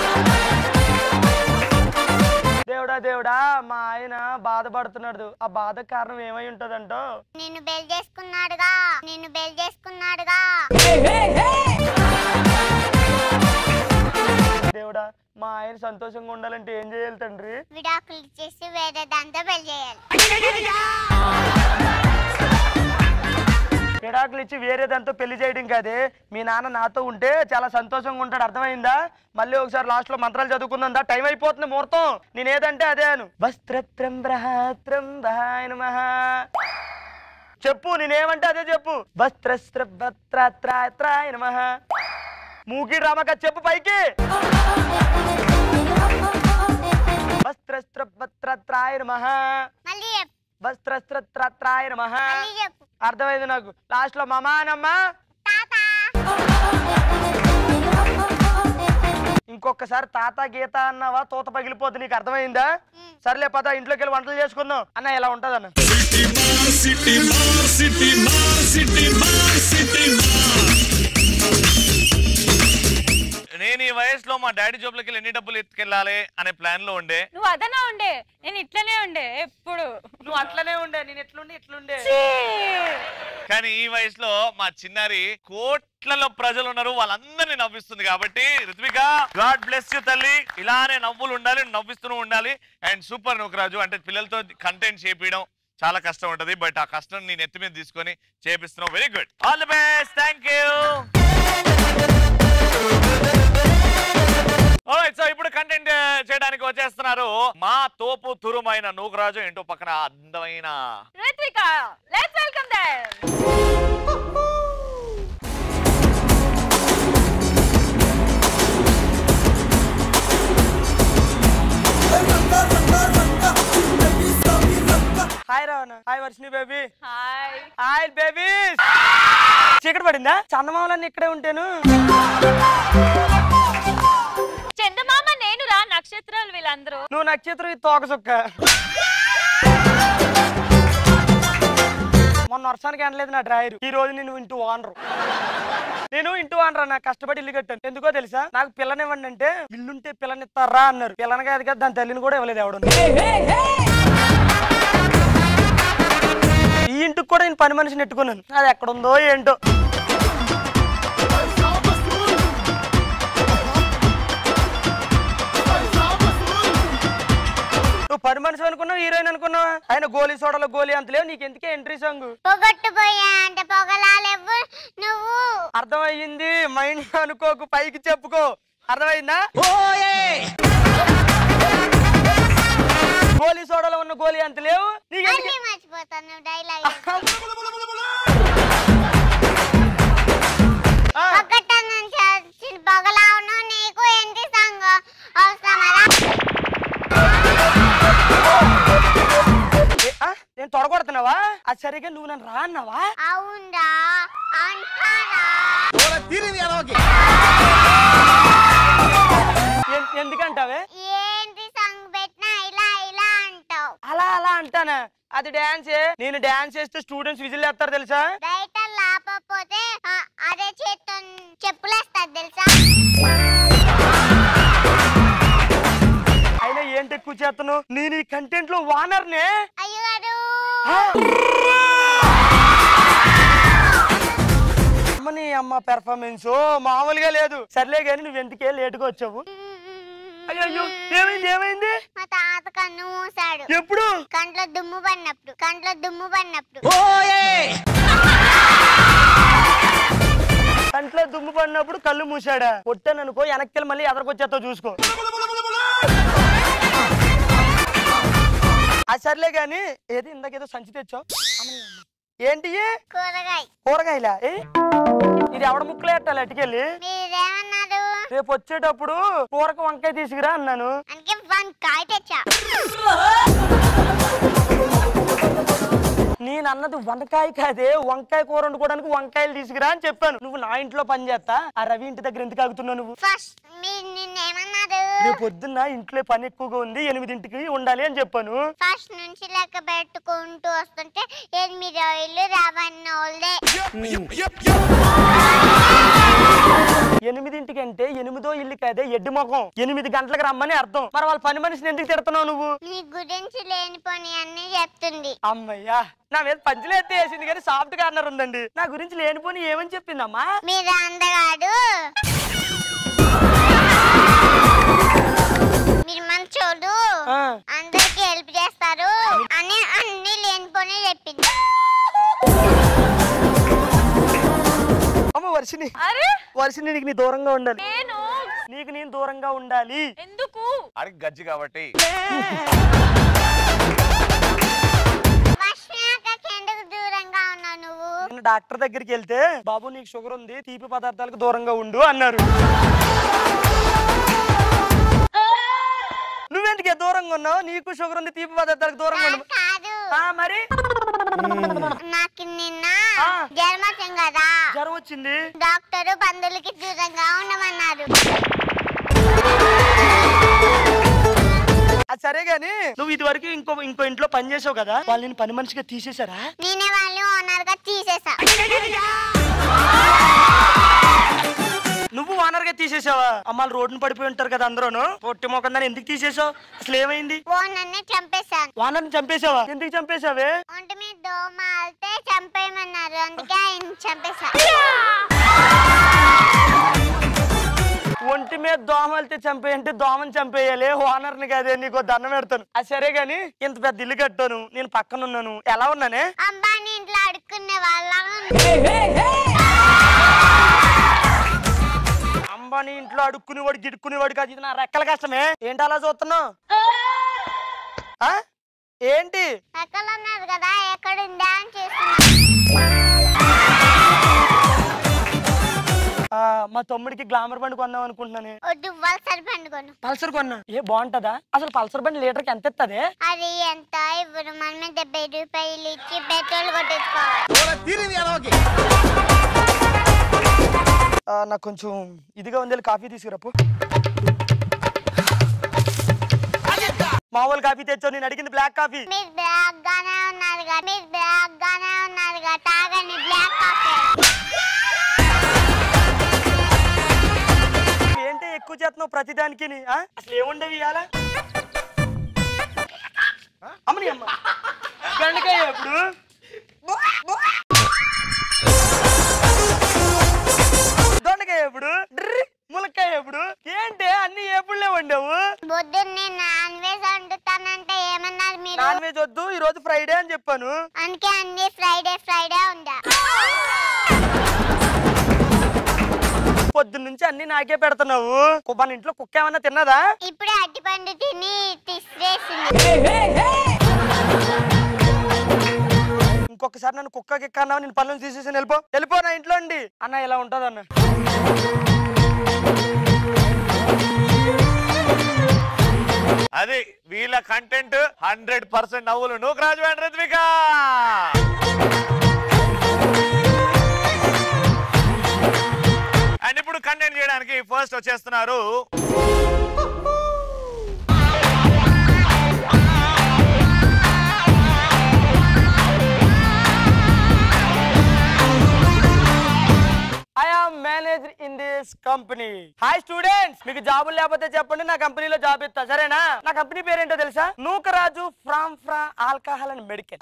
దేవుడా దేవుడా మా ఆయన బాధపడుతున్నాడు ఆ బాధ కారణం ఏమై ఉంటదంటో నిన్ను బెల్ చేసుకున్నాడుగా నిన్ను బెల్ చేసుకున్నాడుగా దేవుడా మా ఆయన సంతోషంగా ఉండాలంటే ఏం చేయాలి తండ్రి విడాకులు ఇచ్చేసి వేరే దాంతో పెళ్లి చేయాలి విడాకులు ఇచ్చి వేరే దాంతో పెళ్లి చేయడం కాదే మీ నాన్న నాతో ఉంటే చాలా సంతోషంగా ఉంటాడు అర్థమైందా మళ్ళీ ఒకసారి లాస్ట్ లో మంత్రాలు చదువుకుందా టైం అయిపోతుంది ముహూర్తం నేను ఏదంటే అదే అను వస్త్రత్రం బ్రహత్రం బహాయ నమః చెప్పు నేనేమంటే అదే చెప్పు వస్త్రస్త్రత్రాయ నమ మూకి రామక చెప్పు పైకి వస్త్రస్త్రత్రాయ నమ మళ్ళీ చెప్పు వస్త్రస్త్రత్రాయ నమ మళ్ళీ చెప్పు అర్థమైంది నాకు లాస్ట్ లో మమానమ్మ ఇంకొకసారి తాత గీత అన్నావా తోత పగిలిపోద్ది నీకు అర్థమైందా సర్లే పద ఇంట్లోకి వెళ్ళి వంటలు చేసుకుందాం అన్న ఇలా ఉంటది అన్న నేను ఈ వయసులో మా డాడీ జోబులకి వెళ్ళి ఎన్ని డబ్బులు ఎత్తుకెళ్ళాలి అనే ప్లాన్ లో ఉండే నువ్వు అదనా ఉండే నేను ఇట్లనే ఉండే ఎప్పుడు నువ్వు అట్లనే ఉండే నేను ఎట్లుండే ఇట్లుండే కానీ ఈ వయసులో మా చిన్నారి కోట్లలో ప్రజలు ఉన్నారు వాళ్ళందరినీ నవ్విస్తుంది కాబట్టి రిత్విక గాడ్ బ్లెస్ యూ తల్లి ఇలానే నవ్వులు ఉండాలి నవ్విస్తూనే ఉండాలి అండ్ సూపర్ నూకరాజు అంటే పిల్లలతో కంటెంట్ చేపించడం చాలా కష్టం ఉంటది బట్ ఆ కష్టం నేను ఎత్తి మీద తీసుకొని చేపిస్తున్నావు very good all the best thank you so ఇప్పుడు కంటెంట్ చేయడానికి వచ్చేస్తున్నారు మా తోపు తురుమైన నూకరాజు ఏంటో పక్కన అందమైన Ritvika let's welcome them hi రావణ hi Varshini baby hi hi baby చీకటి పడిందా చందమామలన్నీ ఇక్కడే ఉంటాను చందమామ నేను రా నక్షత్రాలు వీళ్ళందరూ నువ్వు నక్షత్రం ఈ తోక సుక్క మొన్న వర్షానికి అనలేదు నా డ్రాయర్ ఈ రోజు నేను ఇంటూ వానరు నేను ఇంటూ వానరా నాకు కష్టపడి ఇల్లు కట్టాను ఎందుకో తెలుసా నాకు పిల్లనివ్వండి అంటే ఇల్లుంటే పిల్లనిస్తారా అన్నారు పిల్లని కాదు కదా దాని తల్లిని కూడా ఇవ్వలేదు ఎవడు ఈ ఇంటికి కూడా నేను పని మనిషిని ఎట్టుకున్నాను అది ఎక్కడుందో ఏంటో నువ్వు పని మనిషి అనుకున్నావు హీరోయిన్ అనుకున్నావా ఆయన గోలీ సోడలో గోలీ అంత లేవు నీకు ఎందుకే ఎంట్రీ సాంగ్ పొగట్టుపోయా అంటే పొగలాలేవు నువ్వు అర్థమయ్యింది మైండ్ అనుకోకు పైకి చెప్పుకో అర్థమైందా గోలీ సోడాలో ఉన్న గోలీ అంత లేవు నీకు ఎందుకే- మళ్ళీ మర్చిపోతాను డైలాగ్ పొగట్ట నుంచి వచ్చిన పొగలావును నీకు ఏంటి సంగ అవసరమరా ఏ, ఆ? నేను తొడగొడుతున్నావా అది సరిగ్గా నువ్వు నన్ను రా అన్నావా అవుందా అంటారా ఎన్- ఎందుకంటావే ఏంటి సంగ్ పెట్టినా ఇలా ఇలా అంటావు అలా అలా అంటానా అది డాన్స్ నేను డాన్స్ చేస్తే స్టూడెంట్స్ విజిల్ వేస్తారు తెలుసా బయట లాపపోతే ఆ, అదే చేత్తో చెప్పులేస్తారు తెలుసా అయినా ఏంటి ఎక్కువ చేస్తాను నేను ఈ కంటెంట్ లో వానర్నే అయ్యగారు అమ్మని అమ్మ పెర్ఫార్మెన్స్ మామూలుగా లేదు సర్లే గాని నువ్వు ఎందుకే లేటుగా వచ్చావు అయ్యో ఏమైంది ఏమైంది మా తాత కన్ను మూసాడు ఎప్పుడు కంట్లో దుమ్ము పడినప్పుడు కంట్లో దుమ్ము పడినప్పుడు కంట్లో దుమ్ము పడినప్పుడు కళ్ళు మూసాడా కొట్టాను అనుకో వెనక్కి మళ్ళీ ఎదరికొచ్చేస్తావు చూసుకో ఆ సర్లే గాని ఏది ఇందాకేదో సంచి తెచ్చావు ఏంటి ఇయి? కూరగాయ కూరగాయలా ఏ? ఇది ఎవడ ముక్కలు పెట్టాలి అటుకెళ్ళి మీరేమన్నారు రేపు వచ్చేటప్పుడు కూరకు వంకాయ తీసుకురా అన్నాను అందుకే వంకాయ తెచ్చా నేను అన్నది వంకాయ కాదే వంకాయ కూర వండుకోవడానికి వంకాయలు తీసుకురా అని చెప్పాను నువ్వు నా ఇంట్లో పని చేస్తా ఆ రవి ఇంటి దగ్గర ఎందుకు ఆగుతున్నావు నువ్వు ఫస్ట్ మీరు నిన్నేమన్నారు రేపు పొద్దున్న ఇంట్లో పని ఎక్కువగా ఉంది ఎనిమిదింటికి ఉండాలి అని చెప్పాను ఫస్ట్ నుంచి లెక్క పెట్టుకుంటూ వస్తుంటే ఎనిమిది రోజులు రావన్న వాళ్ళే ఎనిమిదింటికి అంటే ఎనిమిదో ఇల్లు కాదే ఎడ్డి ముఖం ఎనిమిది గంటలకు రమ్మని అర్థం మరి వాళ్ళ పని మనిషిని ఎందుకు తిడుతున్నావు నువ్వు నీ గురించి లేనిపోని అన్ని చెప్తుంది అమ్మయ్యా నా మీద పంచులేస్తే వేసింది కానీ సాఫ్ట్ కార్నర్ ఉందండి నా గురించి లేనిపోని ఏమని చెప్పిందమ్మా మీరు అందగాడు మీరు మంచోడు ఆ. అందరికి హెల్ప్ చేస్తారు అని అన్ని లేనిపోని చెప్పింది అమ్మ వర్షిని అరే వర్షిని నీకు నీ దూరంగా ఉండాలి నేను నీకు నేను దూరంగా ఉండాలి ఎందుకు అడిగి గజ్జి కాబట్టి వర్షాకకి ఎందుకు దూరంగా ఉన్నావు నువ్వు నేను డాక్టర్ దగ్గరికి వెళ్తే బాబు నీకు షుగర్ ఉంది తీపి పదార్థాలకు దూరంగా ఉండు అన్నారు నువ్వెందుకే దూరంగా ఉన్నావు నీకు షుగర్ ఉంది తీపి పదార్థాలకు దూరంగా ఉండు కాదు ఆ, మరి నాకు నిన్న ఆ. జ్వరం వచ్చింది కదా జ్వరం వచ్చింది డాక్టర్ బంధువులకి దూరంగా ఉండమన్నారు అది సరే గాని నువ్వు ఇది వరకు ఇంకో ఇంకో ఇంట్లో పని చేసావు కదా వాళ్ళు నేను పని మనిషిగా తీసేశారా నేనే వాళ్ళు ఓనర్ గా తీసేసా నువ్వు ఓనర్ గా తీసేసావా అమ్మాలు రోడ్డున పడిపోయి ఉంటారు కదా అందరూను పొట్టి మొక్కం దాన్ని ఎందుకు తీసేసావు అసలు ఏమైంది ఓనర్ ని చంపేశాను ఓనర్ని చంపేశావా ఎందుకు చంపేశావే ఒంటి మీద దోమ ఆలితే చంపేయమన్నారు అందుకే ఆయన చంపేశా ఒంటి మీద దోమలతో చంపేయంటే దోమని చంపేయాలి ఓనర్ని కాదే నీకు దండం పెడతాను అది సరే గాని ఇంత పెద్ద ఇల్లు కట్టాను నేను పక్కన ఉన్నాను ఎలా ఉన్నానే అంబానీ ఇంట్లో అడుక్కునే వాళ్ళ అంబానీ ఇంట్లో అడుక్కునేవాడు గిడుక్కునేవాడు కాదు ఇది నా రెక్కల కష్టమే ఏంటి అలా చూస్తున్నావు ఆ? ఏంటి ఎక్కడ ఉన్నారు కదా ఎక్కడ ఉందా అని చూస్తున్నా ఆ, మా తమ్ముడికి గ్లామర్ బండి కొందాం అనుకుంటున్నాను వద్దు వలసరి పండుగను పల్సర్ కొన్నా ఏ బాగుంటదా అసలు పల్సర్ బండి లీటర్కి ఎంత ఇస్తుంది అది ఎంత ఇవ్వరు మనమే డెబ్బై రూపాయలు ఇచ్చి పెట్రోల్ కొట్టించుకోవాలి నాకు కొంచెం ఇదిగా ఉంది వెళ్ళి కాఫీ తీసుకురాపు మామూలు కాఫీ తెచ్చావు నేను అడిగింది బ్లాక్ కాఫీ మీరు బ్లాక్ గానే ఉన్నారు కదా మీరు బ్లాక్ గానే ఉన్నారు కదా తాగండి బ్లాక్ కాఫీ ఏంటి ఎక్కువ చేస్తున్నావు ప్రతిదానికి అసలు ఏముండవి ఇవాళ అమ్మని అమ్మ బెండకాయ ఎప్పుడు దొండకాయ ఎప్పుడు డ్రి, ములక్కాయ ఎప్పుడు ఏంటి అన్ని ఎప్పుడులే వండావు పొద్దున్నే నాన్ వెజ్ వండుతానంటే ఏమన్నారు మీరు నాన్ వెజ్ వద్దు ఈ రోజు ఫ్రైడే అని చెప్పాను అందుకే అన్ని ఫ్రైడే ఫ్రైడే ఉందా పొద్దున్న నుంచి అన్ని నాకే పెడుతున్నావు కు- మన ఇంట్లో కుక్క ఏమన్నా తిన్నదా ఇప్పుడే అట్టిపండు తిని తీసివేసింది ఇంకొకసారి నన్ను కుక్క గిక్క అన్నావు నేను పనులు తీసేసి వెళ్ళిపో వెళ్ళిపో నా ఇంట్లో అండి అన్న ఇలా ఉంటుంది అన్న అది వీళ్ళ కంటెంట్ హండ్రెడ్ పర్సెంట్ నవ్వులు నువ్వు రాజు అండ్ రిత్విక అండ్ ఇప్పుడు కంటెంట్ చేయడానికి ఫస్ట్ వచ్చేస్తున్నారు I am manager in this company hi students మీకు జాబులు లేకపోతే చెప్పండి నా కంపెనీలో జాబ్ ఇస్తా సరేనా నా కంపెనీ పేరేంటో తెలుసా నూకరాజు ఫ్రామ్ ఫ్రా ఆల్కహాల్ అండ్ మెడికల్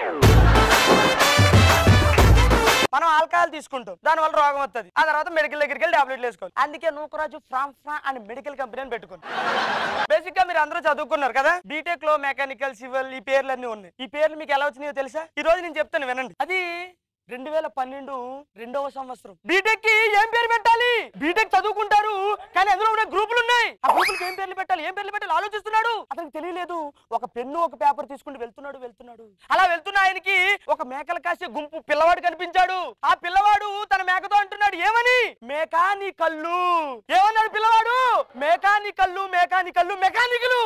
మనం ఆల్కహాల్ తీసుకుంటాం దాని వల్ల రోగం వస్తుంది ఆ తర్వాత మెడికల్ దగ్గరికి వెళ్ళి టాబ్లెట్లు వేసుకోవాలి అందుకే నూకరాజు ఫ్రామ్ ఫ్రా అండ్ మెడికల్ కంపెనీ అని పెట్టుకున్నాం బేసిక్ గా మీరు అందరూ చదువుకున్నారు కదా బీటెక్ లో మెకానికల్ సివిల్ ఈ పేర్లు అన్ని ఉన్నాయి ఈ పేర్లు మీకు ఎలా వచ్చినాయో తెలుసా ఈ రోజు నేను చెప్తాను వినండి అది రెండు వేల పన్నెండు రెండవ సంవత్సరం బీటెక్ కి ఏం పేరు పెట్టాలి బీటెక్ చదువుకుంటారు కానీ అందులో ఉన్న గ్రూపులు ఉన్నాయి ఆ గ్రూపులకు ఏం పేర్లు పెట్టాలి ఏం పేర్లు పెట్టాలి ఆలోచిస్తున్నాడు అతనికి తెలియలేదు ఒక పెన్ను ఒక పేపర్ తీసుకుంటూ వెళ్తున్నాడు వెళ్తున్నాడు అలా వెళ్తున్న ఆయనకి ఒక మేకల కాసే గుంపు పిల్లవాడు కనిపించాడు ఆ పిల్లవాడు తన మేకతో అంటున్నాడు ఏమని మేకా నీ కళ్ళు ఏమన్నాడు పిల్లవాడు మేకా నీ కళ్ళు మేకా నీ కళ్ళు మెకానికులు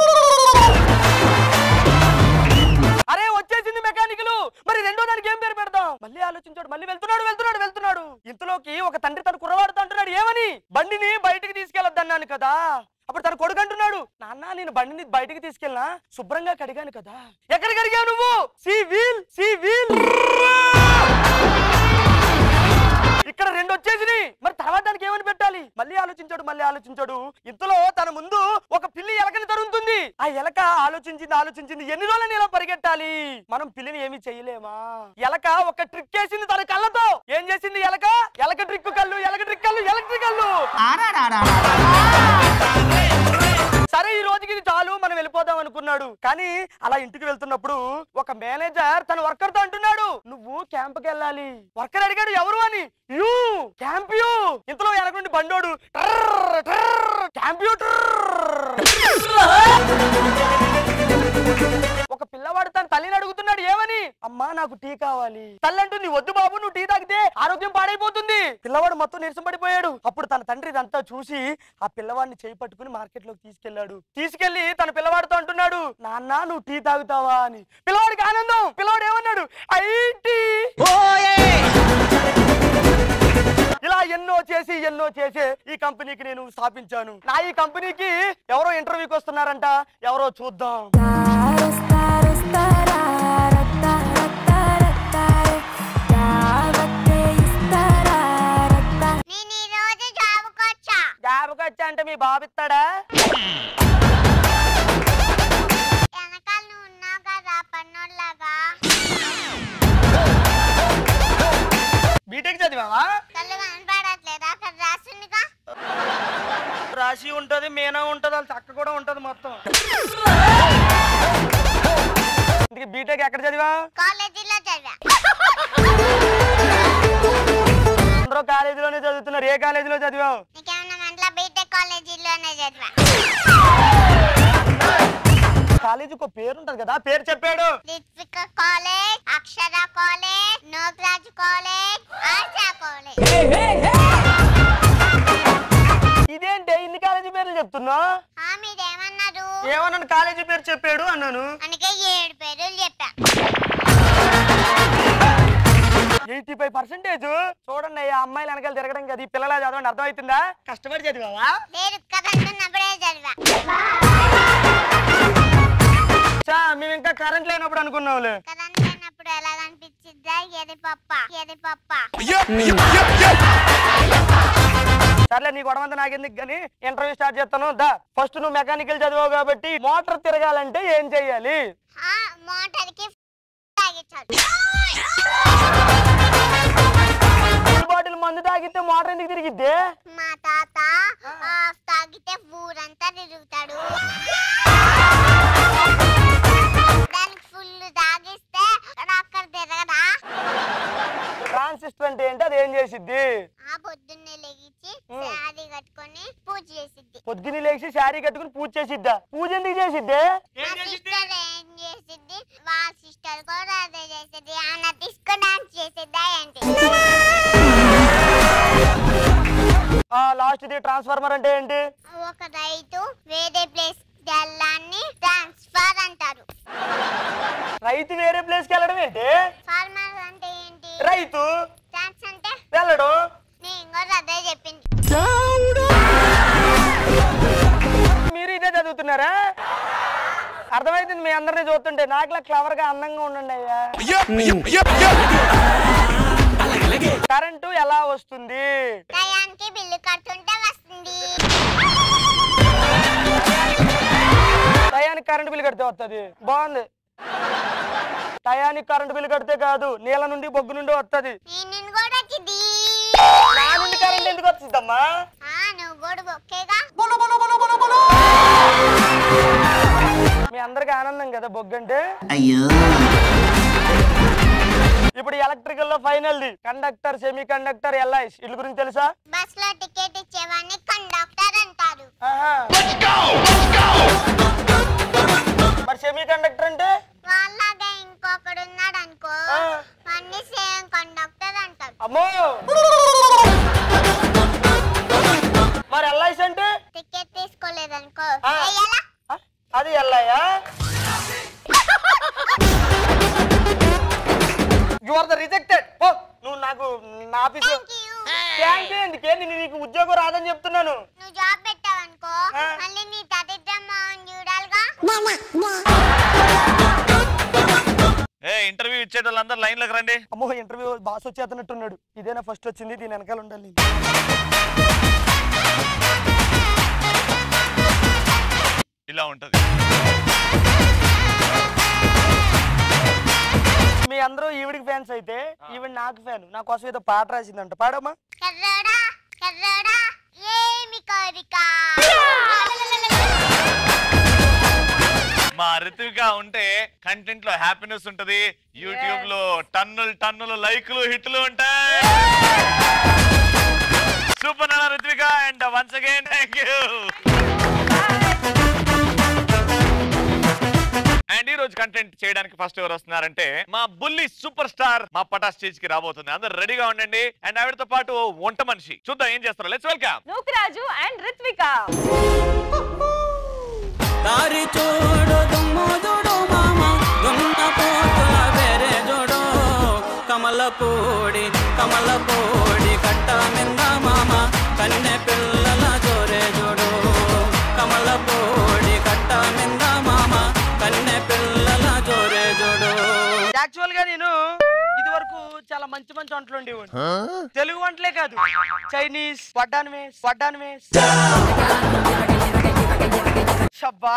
అరే వచ్చేసింది మెకానికల్ మరి రెండో దానికి ఏం పేరు పెడదాం మళ్ళీ ఆలోచించాడు మళ్ళీ వెళ్తున్నాడు వెళ్తున్నాడు వెళ్తున్నాడు ఇంతలోకి ఒక తండ్రి తన కుర్రవాడుతో అంటున్నాడు ఏమని బండిని బయటికి తీసుకెళ్ళొద్దన్నాను కదా అప్పుడు తన కొడుకు అంటున్నాడు నాన్న నేను బండిని బయటికి తీసుకెళ్ళినా శుభ్రంగా కడిగాను కదా ఎక్కడ కడిగావు నువ్వు సి వీల్ సి వీల్ ఇక్కడ రెండు వచ్చేసినాయి మరి తర్వాత దానికి ఏమని పెట్టాలి మళ్ళీ ఆలోచించాడు మళ్ళీ ఆలోచించాడు ఇంతలో తన ముందు ఒక పిల్లి ఎలకని తరుముతుంది ఆ ఎలక ఆలోచించింది ఆలోచించింది ఎన్ని రోజులని ఇలా పరిగెట్టాలి మనం పిల్లిని ఏమీ చేయలేమా ఎలక ఒక ట్రిక్ వేసింది తన కళ్ళతో ఏం చేసింది ఎలక ఎలక ట్రిక్ కళ్ళు ఎలక ట్రిక్ కళ్ళు ఎలక్ట్రిక్ కళ్ళు సరే ఈ రోజుకి ఇది చాలు మనం వెళ్ళిపోదాం అనుకున్నాడు కానీ అలా ఇంటికి వెళ్తున్నప్పుడు ఒక మేనేజర్ తన వర్కర్ తో అంటున్నాడు నువ్వు క్యాంప్ కి వెళ్ళాలి వర్కర్ అడిగాడు ఎవరు అని యూ క్యాంప్ యూ ఇంతలో వెనక నుండి బండోడు "ట్రర్, ట్రర్, కంప్యూటర్ ఒక పిల్లవాడు తన తల్లిని అడుగుతున్నాడు ఏమని అమ్మా నాకు టీ కావాలి తల్లి అంటుంది వద్దు బాబు నువ్వు టీ తాగితే ఆరోగ్యం పాడైపోతుంది పిల్లవాడు మొత్తం నీరసం పడిపోయాడు అప్పుడు తన తండ్రి ఇదంతా చూసి ఆ పిల్లవాడిని చేయి పట్టుకుని మార్కెట్ లోకి తీసుకెళ్లాడు తీసుకెళ్లి తన పిల్లవాడితో అంటున్నాడు నాన్న నువ్వు టీ తాగుతావా అని పిల్లవాడికి ఆనందం పిల్లవాడు ఏమన్నాడు ఐ టీ ఇలా ఎన్నో చేసి ఎన్నో చేసి ఈ కంపెనీకి నేను స్థాపించాను నా ఈ కంపెనీకి ఎవరో ఇంటర్వ్యూకి వస్తున్నారంట ఎవరో చూద్దాం నేను ఈ రోజు జాబ్కి వచ్చా జాబ్కి వచ్చా అంటే మీ బాబు ఇస్తాడా వెనకాల నువ్వు ఉన్నావు కదా పన్నోళ్ళగా బీటెక్ చదివావా కళ్ళు కనపడట్లేదా అక్కడ రాసిందిగా రాశి ఉంటది మీనా ఉంటది వాళ్ళ చక్క కూడా ఉంటది మొత్తం ఇంతకీ బీటెక్ ఎక్కడ చదివా కాలేజీలో చదివా అందరూ కాలేజీలోనే చదువుతున్నారు ఏ కాలేజీలో చదివావు నీకేమన్నా మెంట్ల బీటెక్ కాలేజీలోనే చదివా కాలేజీకి ఒక పేరు ఉంటది కదా ఆ పేరు చెప్పాడు రిత్విక కాలేజ్ అక్షర కాలేజ్ నోగ్రాజ్ కాలేజ్ ఆశా కాలేజ్ ఇదేంటి ఇన్ని కాలేజీ పేర్లు చెప్తున్నా ఆ మీరేమన్నారు ఏమన్నాను కాలేజీ పేరు చెప్పాడు అన్నాను అందుకే ఏడు పేర్లు చెప్పా ఎయిటీ ఫైవ్ పర్సెంటేజ్ చూడండి ఆ అమ్మాయిలు వెనకాల తిరగడం కదా ఈ పిల్లల చదవండి అర్థమవుతుందా కష్టపడి చదివావా లేదు కదంటున్నప్పుడే చదివా చా మేము ఇంకా కరెంట్ లేనప్పుడు అనుకున్నాంలే కరెంట్ లేనప్పుడు ఎలా కనిపించిద్దా ఎది పప్ప ఎది పప్ప సర్లే నీ గొడవంతా నాకెందుకు కానీ ఇంటర్వ్యూ స్టార్ట్ చేస్తాను దా ఫస్ట్ నువ్వు మెకానికల్ చదివావు కాబట్టి మోటార్ తిరగాలంటే ఏం చెయ్యాలి ఆ మోటార్కి తాగించాలి ఫుల్ బాటిల్ మందు తాగితే మోటార్ ఎందుకు తిరిగిద్దే మా తాత హాఫ్ తాగితే ఊరంతా తిరుగుతాడు దానికి ఫుల్ తాగిస్తే అక్కడ తిరగదా ట్రాన్సిస్టర్ అంటే ఏంటి అది ఏం చేసిద్ది ఆ పొద్దున్నే లెగిచ్చి శారీ కట్టుకొని పూజ చేసిద్ది పొద్దున్న లేచి శారీ కట్టుకుని పూజ చేసిద్దా పూజ ఎందుకు చేసిద్దే మా సిస్టర్ ఏం చేసిద్ది వాళ్ళ సిస్టర్ కూడా అదే చేసిద్ది అన్న తీసుకొని డాన్స్ చేసిద్దా ఏంటి ఆ లాస్ట్ ఇది ట్రాన్స్ఫార్మర్ అంటే ఏంటి ఒక రైతు వేరే ప్లేస్ వెళ్ళాన్ని ట్రాన్స్ఫర్ అంటారు రైతు వేరే ప్లేస్కి వెళ్ళడం ఏంటి ఫార్మర్ అంటే ఏంటి రైతు ట్రాన్స్ అంటే వెళ్ళడం నేను కూడా అదే చెప్పింది మీరు ఇదే చదువుతున్నారా అర్థమైతుంది మీ అందరినీ చూస్తుంటే నాకులా క్లవర్ గా అందంగా ఉండండి అయ్యా కరెంటు ఎలా వస్తుంది టయానికి బిల్లు కడుతుంటే వస్తుంది టయానికి కరెంటు బిల్లు కడితే వస్తుంది బాగుంది టయానికి కరెంటు బిల్లు కడితే కాదు నీళ్ళ నుండి బొగ్గు నుండి వస్తుంది నేను నిన్ను కూడా వచ్చింది నా నుండి కరెంట్ ఎందుకు వచ్చిందమ్మా ఆ నువ్వు కూడా బొక్కేగా మీ అందరికి ఆనందం కదా బొగ్గు అంటే అయ్యో ఇప్పుడు ఎలక్ట్రికల్ లో final the conductor semi conductor ఎల్ఐస్ వీళ్ళ గురించి తెలుసా బస్ లో టికెట్ ఇచ్చేవాడిని కండక్టర్ అంటారు ఆహా. మరి సెమీ కండక్టర్ అంటే వాళ్ళగా ఇంకొకడు ఉన్నాడు అనుకో ఆ. అన్ని సేమ్ కండక్టర్ అంటారు అమ్మో మరి ఎల్ఐస్ అంటే టికెట్ తీసుకోలేదనుకో ఆ. ఎలా ఆ, అది ఎల్ఐయా యు ఆర్ ద రిజెక్టెడ్ ఓ నువ్వు నాకు నా ఆఫీస్ థ్యాంక్ యూ ఎందుకే నేను నీకు ఉద్యోగం రాదని చెప్తున్నాను నువ్వు జాబ్ పెట్టావనుకో ఆ. మళ్ళీ నీ దరిద్రం మొహం చూడాలిగా ఏ ఇంటర్వ్యూ ఇచ్చే వాళ్ళందరూ లైన్లోకి రండి అమ్మో ఇంటర్వ్యూ బాస్ వచ్చేతనట్టున్నాడు ఇదేనా ఫస్ట్ వచ్చింది దీని వెనకాల ఉండాలి ఇలా ఉంటది మీ అందరూ ఈవిడికి ఫ్యాన్స్ అయితే ఈవిడ నాకు ఫ్యాన్ నా కోసం ఏదో పాట రాసిందంట పాడమ్మా కర్రోడా కర్రోడా ఏమి కోరిక మా రిత్విక ఉంటే కంటెంట్ లో హ్యాపీనెస్ ఉంటది యూట్యూబ్ లో టన్నులు టన్నులు లైక్లు హిట్లు ఉంటాయి సూపర్ నాన్న Ritvika and once again thank you and ఈ రోజు కంటెంట్ చేయడానికి ఫస్ట్ ఎవరు వస్తున్నారంటే మా బుల్లి సూపర్ స్టార్ మా పటా స్టేజ్ కి రాబోతుంది అందరు రెడీగా ఉండండి అండ్ ఆవిడతో పాటు ఓ వంట మనిషి చూద్దాం ఏం చేస్తారో let's welcome Nookaraju and Ritvika దారి చూడు దుమ్ము చూడు మామ దున్న పోతుల బెరే చూడు కమల పూడి కమల పూడి కట్ట మింద మామ కన్నె పిల్లల జోరే చూడు కమల పూడి కట్ట మింద మామ కన్నె పిల్లల జోరే చూడు యాక్చువల్ గా నేను ఇది వరకు చాలా మంచి మంచి వంటలు ఉండేవాడిని తెలుగు వంటలే కాదు చైనీస్ వడ్డాన్ వేస్ వడ్డాన్ వేస్ షబ్బా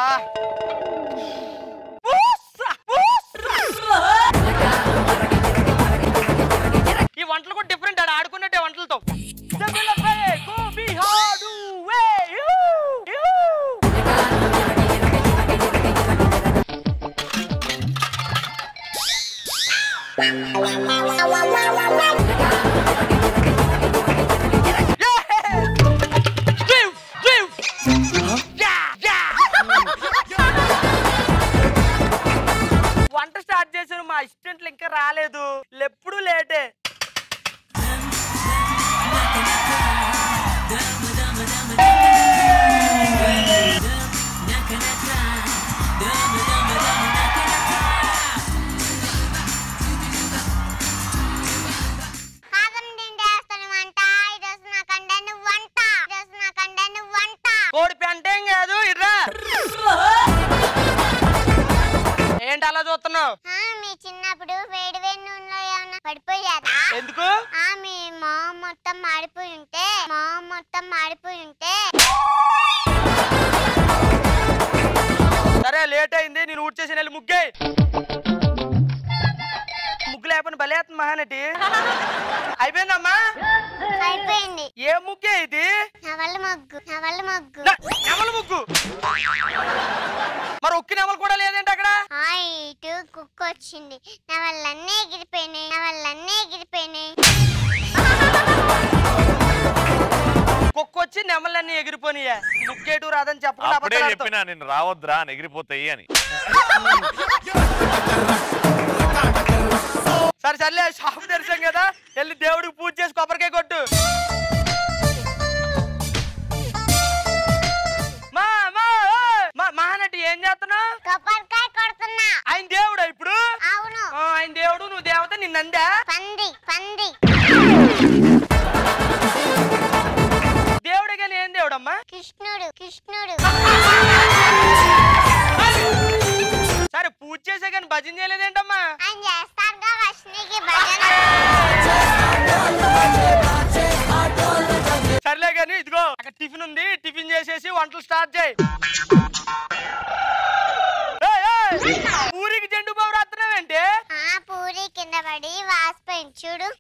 ఊస్సా, ఊస్సా. ఈ వంటలు కూడా డిఫరెంట్ ఆడ ఆడుకున్నట్టే వంటలతో దెబ్బలపై గోబీ హాడు వే, యూ, యూ. వంట స్టార్ట్ చేశాను మా అసిస్టెంట్లు ఇంకా రాలేదు ఎప్పుడు లేటే కాదం తింటేస్తాను వంట ఈరోజు నా కండను వంట ఈరోజు నా కండను వంట కోడి పెంటేం కాదు ఇర్రా ఏంటి అలా చూస్తున్నావు ఆ, మీ చిన్నప్పుడు వేడి వేడి నూనెలో ఏమన్నా పడిపోయారా ఎందుకు ఆ మీ మొహం మొత్తం మాడిపోయి ఉంటే మొహం మొత్తం మాడిపోయి ఉంటే సరే లేట్ అయింది నేను ఊట్ చేసి వెళ్ళి ముగ్గే ముగ్గు లేకపోయినా బలేస్తుంది మహానటి అయిపోయిందమ్మా అయిపోయింది ఏ ముగ్గే ఇది నవల మొగ్గు నవల మొగ్గు నా- నెమలి ముగ్గు మరి ఒక్కి నెమలు కూడా లేదేంటి అక్కడ ఆ ఇటు కుక్క వచ్చింది నా వల్లన్నీ ఎగిరిపోయినాయి నా వల్లన్నీ ఎగిరిపోయినాయి కుక్క వచ్చి నెమలన్నీ ఎగిరిపోయినాయా ముగ్గేటు రాదని చెప్పకుండా అప్పుడే అబద్ధాలు ఆడతావు. చెప్పినా నేను రావద్దురా అని ఎగిరిపోతాయి అని సరే సర్లే షాప్ తెరిచాం కదా వెళ్ళి దేవుడికి పూజ చేసి కొబ్బరికాయ కొట్టు మా మా ఓయ్! మా మహానటి ఏం చేస్తున్నావు కొబ్బరికాయ కొడుతున్నా ఆయన దేవుడా ఇప్పుడు అవును ఆ, ఆయన దేవుడు నువ్వు దేవత నిన్నందా పంది పంది దేవుడే కానీ ఏం దేవుడమ్మా కృష్ణుడు కృష్ణుడు సరే పూజ చేసే కానీ భజన చేయలేదేంటమ్మా ఆయన చేస్తారుగా వర్షినికి భజన సర్లే కానీ ఇదిగో అక్కడ టిఫిన్ ఉంది టిఫిన్ చేసేసి వంటలు స్టార్ట్ చేయి ఏయ్, ఏయ్! పూరికి జెండు బాబు రాత్రమేంటి ఆ పూరి కింద పడి వాసిపోయింది చూడు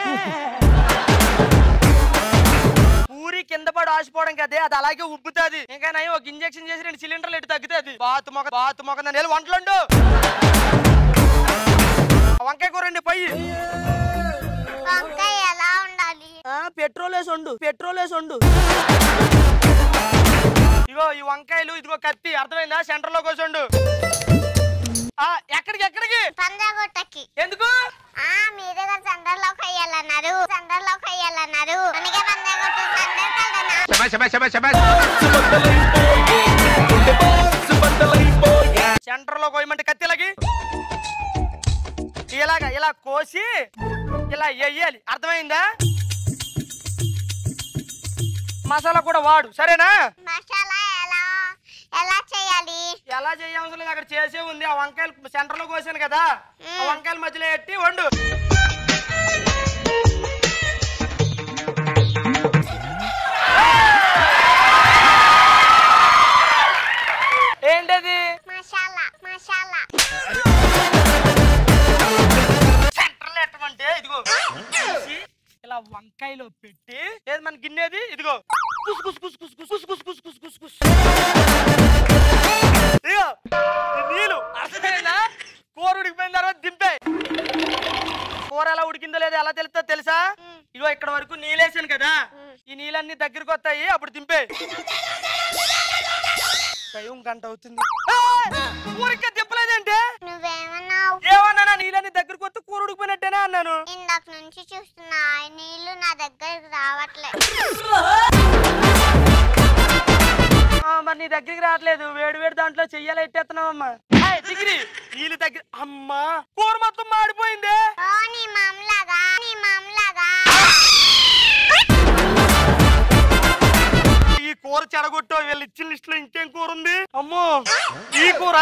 పూరి కింద పడి ఆసిపోవడం కదే అది అలాగే ఉబ్బుతుంది ఇంకా నయం ఒక ఇంజెక్షన్ చేసి రెండు సిలిండర్లు ఎటు తగ్గుతుంది బాతు మొగ బాతు మొగ నేను వంటలుండు వంకాయ కూర అండి పొయ్యి వంకాయ ఎలా ఉండాలి ఆ, పెట్రోల్ వేసి వండు పెట్రోల్ వేసి వండు ఇగో ఈ వంకాయలు ఇదిగో కత్తి అర్థమైందా సెంటర్ లో కూర్చోండు ఆ, ఎక్కడికి ఎక్కడికి పంజాగుట్టకి ఎందుకు ఆ మీరు కదా సెంటర్ లోకి అయ్యాలన్నారు సెంటర్ లోకి అయ్యాలన్నారు అందుకే పంజాగుట్ట సెంటర్ కదనా సెంటర్ లో కోయమంటే కత్తిలకి ఇలాగా ఇలా కోసి ఇలా వేయాలి అర్థమైందా మసాలా కూడా వాడు సరేనా మసాలా ఎలా ఎలా చేయాలి ఎలా చేయవలసిన లేదు అక్కడ చేసే ఉంది ఆ వంకాయలు సెంటర్ లో కోసాను కదా ఆ వంకాయల మధ్యలో ఎట్టి వండు ఏంటది మసాలా మసాలా సెంటర్ లో ఎట్టమంటే ఇదిగో తీసి ఇలా వంకాయలో పెట్టి ఏది మన గిన్నెది ఇదిగో కుస్ కుస్ కుస్ కుస్ కుస్ కుస్ కుస్ కుస్ కుస్ కుస్ కుస్ ఇదిగో ఈ నీళ్ళు అర్థమైందా కూర ఉడికిపోయిన తర్వాత దింపే కూర ఎలా ఉడికిందో లేదో ఎలా తెలుస్తుందో తెలుసా ఇగో ఇక్కడ వరకు నీళ్ళేసాను కదా ఈ నీళ్ళన్నీ దగ్గరికి వస్తాయి అప్పుడు దింపే టైం గంట అవుతుంది ఊరికే దింపలేదంటే నువ్వేమన్నావు ఏమన్నా నీళ్ళని దగ్గరకు వస్తే కూర ఉడికిపోయినట్టేనా అన్నాను ఇందాక నుంచి చూస్తున్నా ఆ నీళ్లు నా దగ్గరికి రావట్లే ఆ, మరి నీ దగ్గరికి రావట్లేదు వేడి వేడి దాంట్లో చెయ్యాలి ఎట్టేస్తున్నావమ్మా ఏయ్, డిగ్రీ నీళ్ళు దగ్గర అమ్మా కూర మొత్తం మాడిపోయింది ఓ నీ మామలాగా నీ మామలాగా ఈ కూర చెడగొట్టు వీళ్ళు ఇచ్చిన లిస్ట్ లో ఇంకేం కూర ఉంది అమ్మో ఈ కూర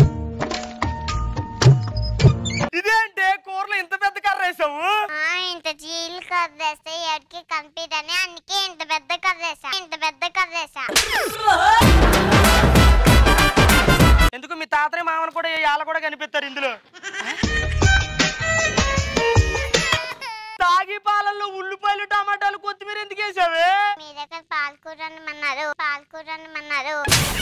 ఇదేంటే కూరలో ఇంత పెద్ద కర్ర వేసావు ఆ, ఇంత జీలు కర్రేస్తే ఎడికి కనిపిదని అందుకే ఇంత పెద్ద కర్రేసా ఇంత పెద్ద కర్రేసా ఎందుకు మీ తాతయ్య మామని కూడా వాళ్ళ కూడా కనిపిస్తారు ఇందులో తాగి పాలల్లో ఉల్లిపాయలు టమాటాలు కొత్తిమీర ఎందుకు వేసావే మీ దగ్గర పాలకూర అనమన్నారు పాలకూర అనమన్నారు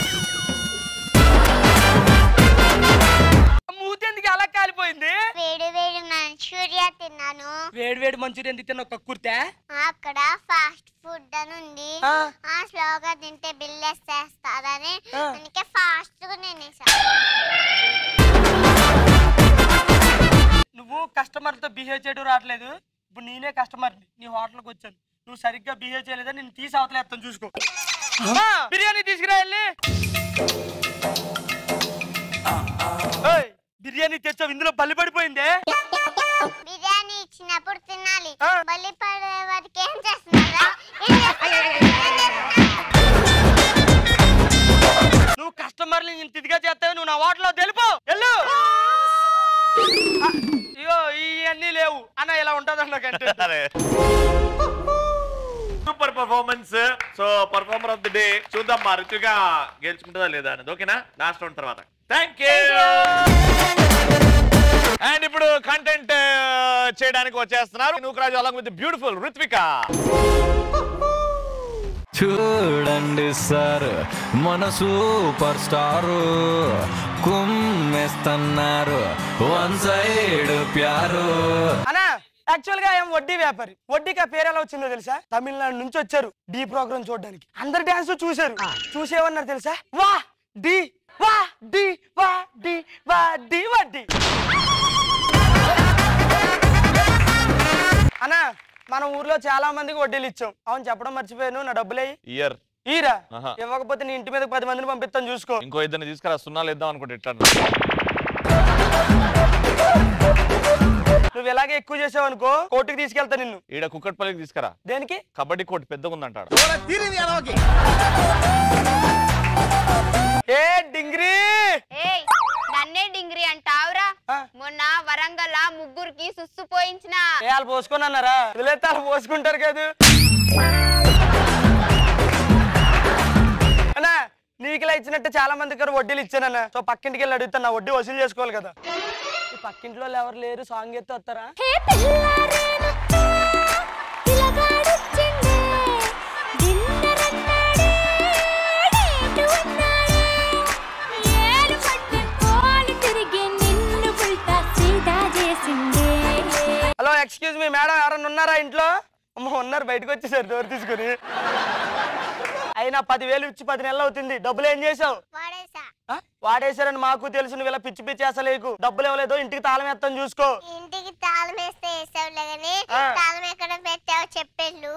మూతి ఎందుకు అలా కాలిపోయింది వేడి వేడి మంచూరియా తిన్నాను వేడి వేడి మంచూరియా ఎందుకు తిన్న కక్కుర్తే అక్కడ ఫాస్ట్ ఫుడ్ అని ఉంది ఆ. ఆ స్లోగా తింటే బిల్ వేసేస్తారని ఆ. అందుకే ఫాస్ట్ గా తినేసా నువ్వు కస్టమర్తో బిహేవ్ చేయడం రావట్లేదు ఇప్పుడు నేనే కస్టమర్ నీ హోటల్కి వచ్చాను నువ్వు సరిగ్గా బిహేవ్ చేయలేదని నేను తీసి అవతలేస్తాను చూసుకో ఆ, బిర్యానీ తీసుకురా వెళ్ళి ఏయ్, బిర్యానీ తెచ్చావు ఇందులో బల్లి పడిపోయిందే బిర్యానీ ఇచ్చినప్పుడు తినాలి ఆ. బలి పడే వారికి ఏం చేస్తున్నారా ఏం చేస్తున్నారు? ఏం చేస్తున్నారు? నువ్వు కస్టమర్ని ఇంత ఇదిగా చేస్తావు నువ్వు నా హోటల్లో తెలుపు వెళ్ళు ఆ, ఇగో ఇవన్నీ లేవు అన్న ఇలా ఉంటుంది అన్నకంటే అరే super performance so performer of the day చూద్దాం మా రుచిగా గెలుచుకుంటుందా లేదా అనేది ఓకేనా లాస్ట్ రౌండ్ తర్వాత థ్యాంక్ యూ అండ్ ఇప్పుడు కంటెంట్ చేయడానికి వచ్చేస్తున్నారు Nookaraju along with beautiful Ruthvika చూడండి సార్ మన సూపర్ స్టారు కుమ్మేస్తున్నారు వన్ సైడ్ ప్యారు అన్నా యాక్చువల్ గా ఏం వడ్డీ వ్యాపారి వడ్డీకి ఆ పేరు ఎలా వచ్చిందో తెలుసా తమిళనాడు నుంచి వచ్చారు డి ప్రోగ్రామ్ చూడడానికి అందరు డాన్స్ చూశారు చూసేవన్నారు తెలుసా వా డి వా డి వా డి వా డి వడ్డీ అన్నా మన ఊర్లో చాలా మందికి వడ్డీలు ఇచ్చాం అవును చెప్పడం మర్చిపోయాను నా డబ్బులే ఇయర్ ఈరా ఆహా. ఇవ్వకపోతే నీ ఇంటి మీద పది మందిని పంపిస్తాను చూసుకో ఇంకో ఇద్దరిని తీసుకురా సున్నాలు ఇద్దాం అనుకుంటే ఇట్లా నువ్వు ఎలాగే ఎక్కువ చేసావు అనుకో కోర్టుకి తీసుకెళ్తా నిన్ను ఈడ కుక్కట్పల్లికి తీసుకురా దేనికి కబడ్డీ కోర్టు పెద్దగా ఉందంటాడు ఏ డింగ్రీ ఏయ్ నన్నే డింగ్రీ అంటావురా ఆ. మొన్న వరంగల్ ముగ్గురికి సుస్సు పోయించిన ఏ వాళ్ళు పోసుకొని అన్నారా వదిలేస్తే వాళ్ళు పోసుకుంటారు కదా అన్నా నీకు ఇలా ఇచ్చినట్టు చాలా మంది దగ్గర వడ్డీలు ఇచ్చానన్న సో పక్కింటికి వెళ్ళి అడుగుతాను నా వడ్డీ వసూలు చేసుకోవాలి కదా ఈ పక్కింట్లో వాళ్ళు ఎవరు లేరు సాంగ్ ఎత్తే వస్తారా హే పిల్లారేనప్పా, పిల్లగాడొచ్చిండే, డిన్నరన్నాడే, డేటు అన్నాడే. ఏలు పట్టే కోలు తిరిగి నిన్ను ఉల్టా సీదా చేసిండే ఎక్స్క్యూజ్ మీ మేడం ఎవరన్నా ఉన్నారా ఇంట్లో అమ్మ ఉన్నారు బయటకు వచ్చేసారు డోర్ తీసుకుని అయినా పదివేలు ఇచ్చి పది నెలలు అవుతుంది డబ్బులు ఏం చేసావు ఆ? వాడేశారని మాకు తెలుసు నువ్వు ఇలా పిచ్చి పిచ్చి అసలేకు డబ్బులు ఇవ్వలేదో ఇంటికి తాళం ఎత్తని చూసుకో ఇంటికి తాళం వేస్తే వేసావులే గానీ ఆ. తాళం ఎక్కడ పెట్టావు చెప్పేళ్ళు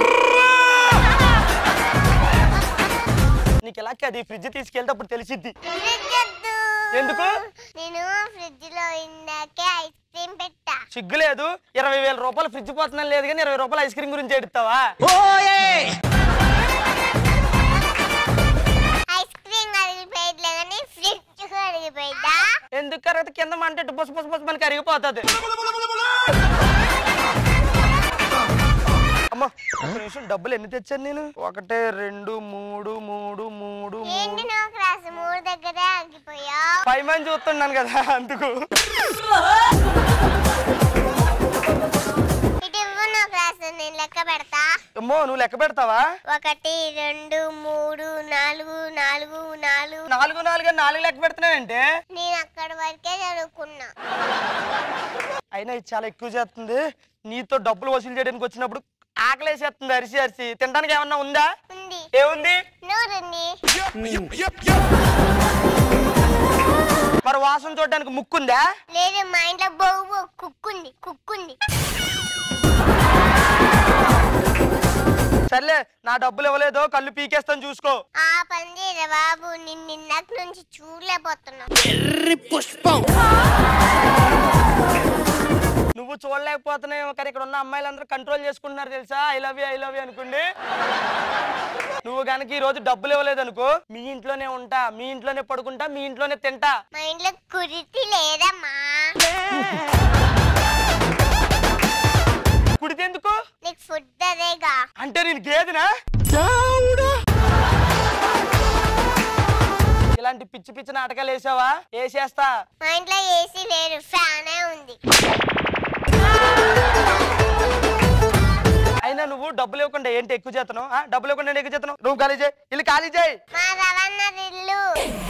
నీకు ఎలా అది ఫ్రిడ్జ్ తీసుకెళ్తే అప్పుడు తెలిసిద్ది ఫ్రిడ్జ్ వద్దు. ఎందుకు నేను ఫ్రిడ్జ్ లో ఇందాకే ఐస్ క్రీమ్ పెట్టా సిగ్గు లేదు ఇరవై వేల రూపాయలు ఫ్రిడ్జ్ పోతున్నాను లేదు కానీ ఇరవై రూపాయలు ఐస్ క్రీమ్ గురించి ఎడుతావా ఐస్ క్రీమ్ అడిగిపోయట్లే కానీ ఫ్రిడ్జ్ అడిగిపోయిందా ఎందుకు కరెక్ట్ కింద మంటే బుస బుస బుస మనకి కరిగిపోతుంది అమ్మ ఒక్క నిమిషం డబ్బులు ఎన్ని తెచ్చాను నేను ఒకటే రెండు మూడు మూడు మూడు ఏంటి మూడు నువ్వు క్లాస్ మూడు దగ్గరే ఆగిపోయా పై మంది చూస్తున్నాను కదా అందుకు ఇటు ఇవ్వు నువ్వు క్లాస్ నేను లెక్క పెడతా అమ్మో నువ్వు లెక్క పెడతావా ఒకటి రెండు మూడు నాలుగు నాలుగు నాలుగు నాలుగు నాలుగు అని నాలుగు లెక్క పెడుతున్నావంటే నేను అక్కడి వరకే చదువుకున్నా అయినా ఇది చాలా ఎక్కువ చేస్తుంది నీతో డబ్బులు వసూలు చేయడానికి వచ్చినప్పుడు ఆకలేసేస్తుంది అరిసి అరిసి తినడానికి ఏమన్నా ఉందా ఉంది ఏముంది నూరుంది మరి వాసన చూడడానికి ముక్కుందా లేదు మా ఇంట్లో బొవ్వు కుక్కుంది కుక్కుంది సర్లే నా డబ్బులు ఇవ్వలేదో కళ్ళు పీకేస్తాను చూసుకో ఆ పని చేయరా బాబు నిన్ను ఇందాక నుంచి చూడలేకపోతున్నా పుష్పం నువ్వు చూడలేకపోతున్నావు కానీ ఇక్కడ ఉన్న అమ్మాయిలందరూ కంట్రోల్ చేసుకుంటున్నారు తెలుసా I love you I love you అనుకోండి నువ్వు కనుక ఈ రోజు డబ్బులు ఇవ్వలేదు అనుకో మీ ఇంట్లోనే ఉంటా మీ ఇంట్లోనే పడుకుంటా మీ ఇంట్లోనే తింటా మా ఇంట్లో కురితి లేదమ్మా కుడితే ఎందుకు నీకు ఫుడ్ అదేగా అంటే నేను గేదెనా ఇలాంటి పిచ్చి పిచ్చి నాటకాలు వేసావా వేసేస్తా మా ఇంట్లో ఏసీ లేదు ఫ్యానే ఉంది అయినా నువ్వు డబ్బులు ఇవ్వకుండా ఏంటి ఎక్కువ చేతను డబ్బులు ఇవ్వకుండా ఏంటి ఎక్కువ చేతను నువ్వు ఖాళీ చేయి ఇల్లు ఖాళీ చేయి మా రవణ ఇల్లు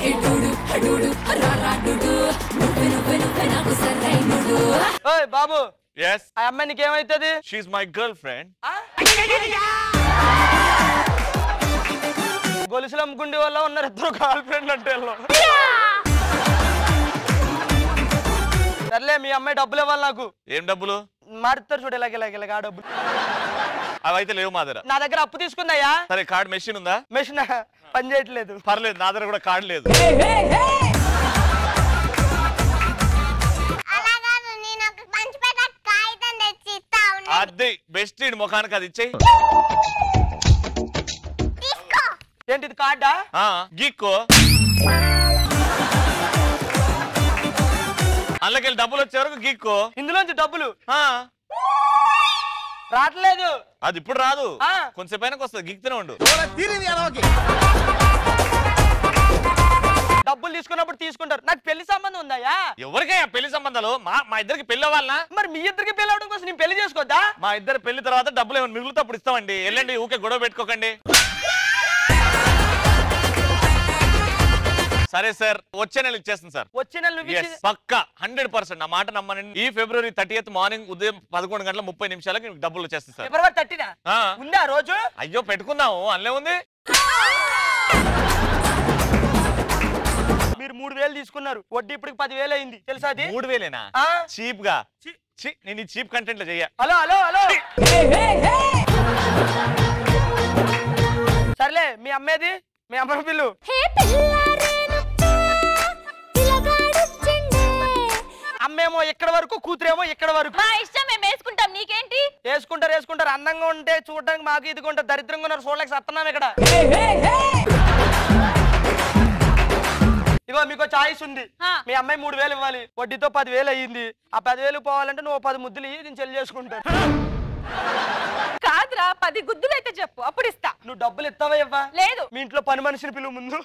ఓయ్ బాబు ఎస్ ఆ అమ్మాయి నీకేమైతుంది షీఈ్ మై గర్ల్ ఫ్రెండ్ గొలుసులు అమ్ముకుండే వల్ల ఉన్నారు ఇద్దరు గర్ల్ ఫ్రెండ్ అంటే వీళ్ళు. సర్లే మీ అమ్మాయి డబ్బులు ఇవ్వాలి నాకు ఏం డబ్బులు మారుతారు చూడు ఇలాగ ఇలాగ ఇలాగ ఆ డబ్బులు అవైతే లేవు మా దగ్గర నా దగ్గర అప్పు తీసుకుందయ్యా సరే కార్డ్ మెషిన్ ఉందా మెషిన్ పని చేయట్లేదు పర్లేదు నా దగ్గర కూడా కార్డ్ లేదు అలా కాదు నేను ఒక పంచిపేట కాగితం తెచ్చి ఇస్తా ఉండండి. అది బెస్ట్ ముఖానికి అది ఇచ్చేయి తీసుకో ఏంటిది కార్డా ఆ, గీక్కో అందులోకెళ్ళి డబ్బులు వచ్చే వరకు గీక్కో ఇందులోంచి డబ్బులు ఆ, రావట్లేదు అది ఇప్పుడు రాదు ఆ. కొంచెం పైనకి వస్తుంది గీక్తూనే ఉండు డబ్బులు తీసుకున్నప్పుడు తీసుకుంటారు నాకు పెళ్లి సంబంధం ఉందయ్యా ఎవరికైనా పెళ్లి సంబంధాలు మా మా ఇద్దరికి పెళ్లి అవ్వాలనా మరి మీ ఇద్దరికి పెళ్లి అవడం కోసం నేను పెళ్లి చేసుకోవద్దా మా ఇద్దరు పెళ్లి తర్వాత డబ్బులు ఏమైనా మిగులుతా అప్పుడు ఇస్తామండి వెళ్ళండి ఊకే గొడవ పెట్టుకోకండి సరే సార్ వచ్చే నెల ఇచ్చేస్తాను సార్ వచ్చే నెల నువ్వు Yes, ఇచ్చేది- పక్కా హండ్రెడ్ పర్సెంట్ నా మాట నమ్మనండి ఈ ఫిబ్రవరి థర్టీ మార్నింగ్ ఉదయం పదకొండు గంటల ముప్పై నిమిషాలకి మీకు డబ్బులు వచ్చేస్తాయి సార్ ఫిబ్రవరి థర్టీనా ఆ. ఉందా ఆ రోజు అయ్యో పెట్టుకుందాము అందులో ఉంది మీరు మూడు వేలు తీసుకున్నారు వడ్డీ ఇప్పటికి పదివేలు అయింది తెలుసా అది మూడు వేలేనా ఆ? చీప్ గా ఛీ, నేను ఈ చీప్ కంటెంట్ లో చెయ్య హలో హలో హలో సర్లే మీ అమ్మేది మీ అమ్మ పిల్లు అమ్మేమో ఇక్కడ వరకు కూతురేమో ఇక్కడ వరకు మా ఇష్టం మేము వేసుకుంటాం నీకేంటి వేసుకుంటారు వేసుకుంటారు అందంగా ఉంటే చూడడానికి మాకు ఇదిగా ఉంటారు దరిద్రంగా ఉన్నారు చూడలేక సత్తున్నాం ఇక్కడ ఇగో మీకు చాయిస్ ఉంది ఆ. మీ అమ్మాయి మూడు వేలు ఇవ్వాలి వడ్డీతో పదివేలు అయ్యింది ఆ పదివేలు పోవాలంటే నువ్వు ఓ పది ముద్దులు ఇయ్యి నేను చెల్లి చేసుకుంటాను కాదురా పది గుద్దులు అయితే చెప్పు అప్పుడు ఇస్తా నువ్వు డబ్బులు ఇస్తావా ఇవ్వా లేదు మీ ఇంట్లో పని మనిషిని పిలువు ముందు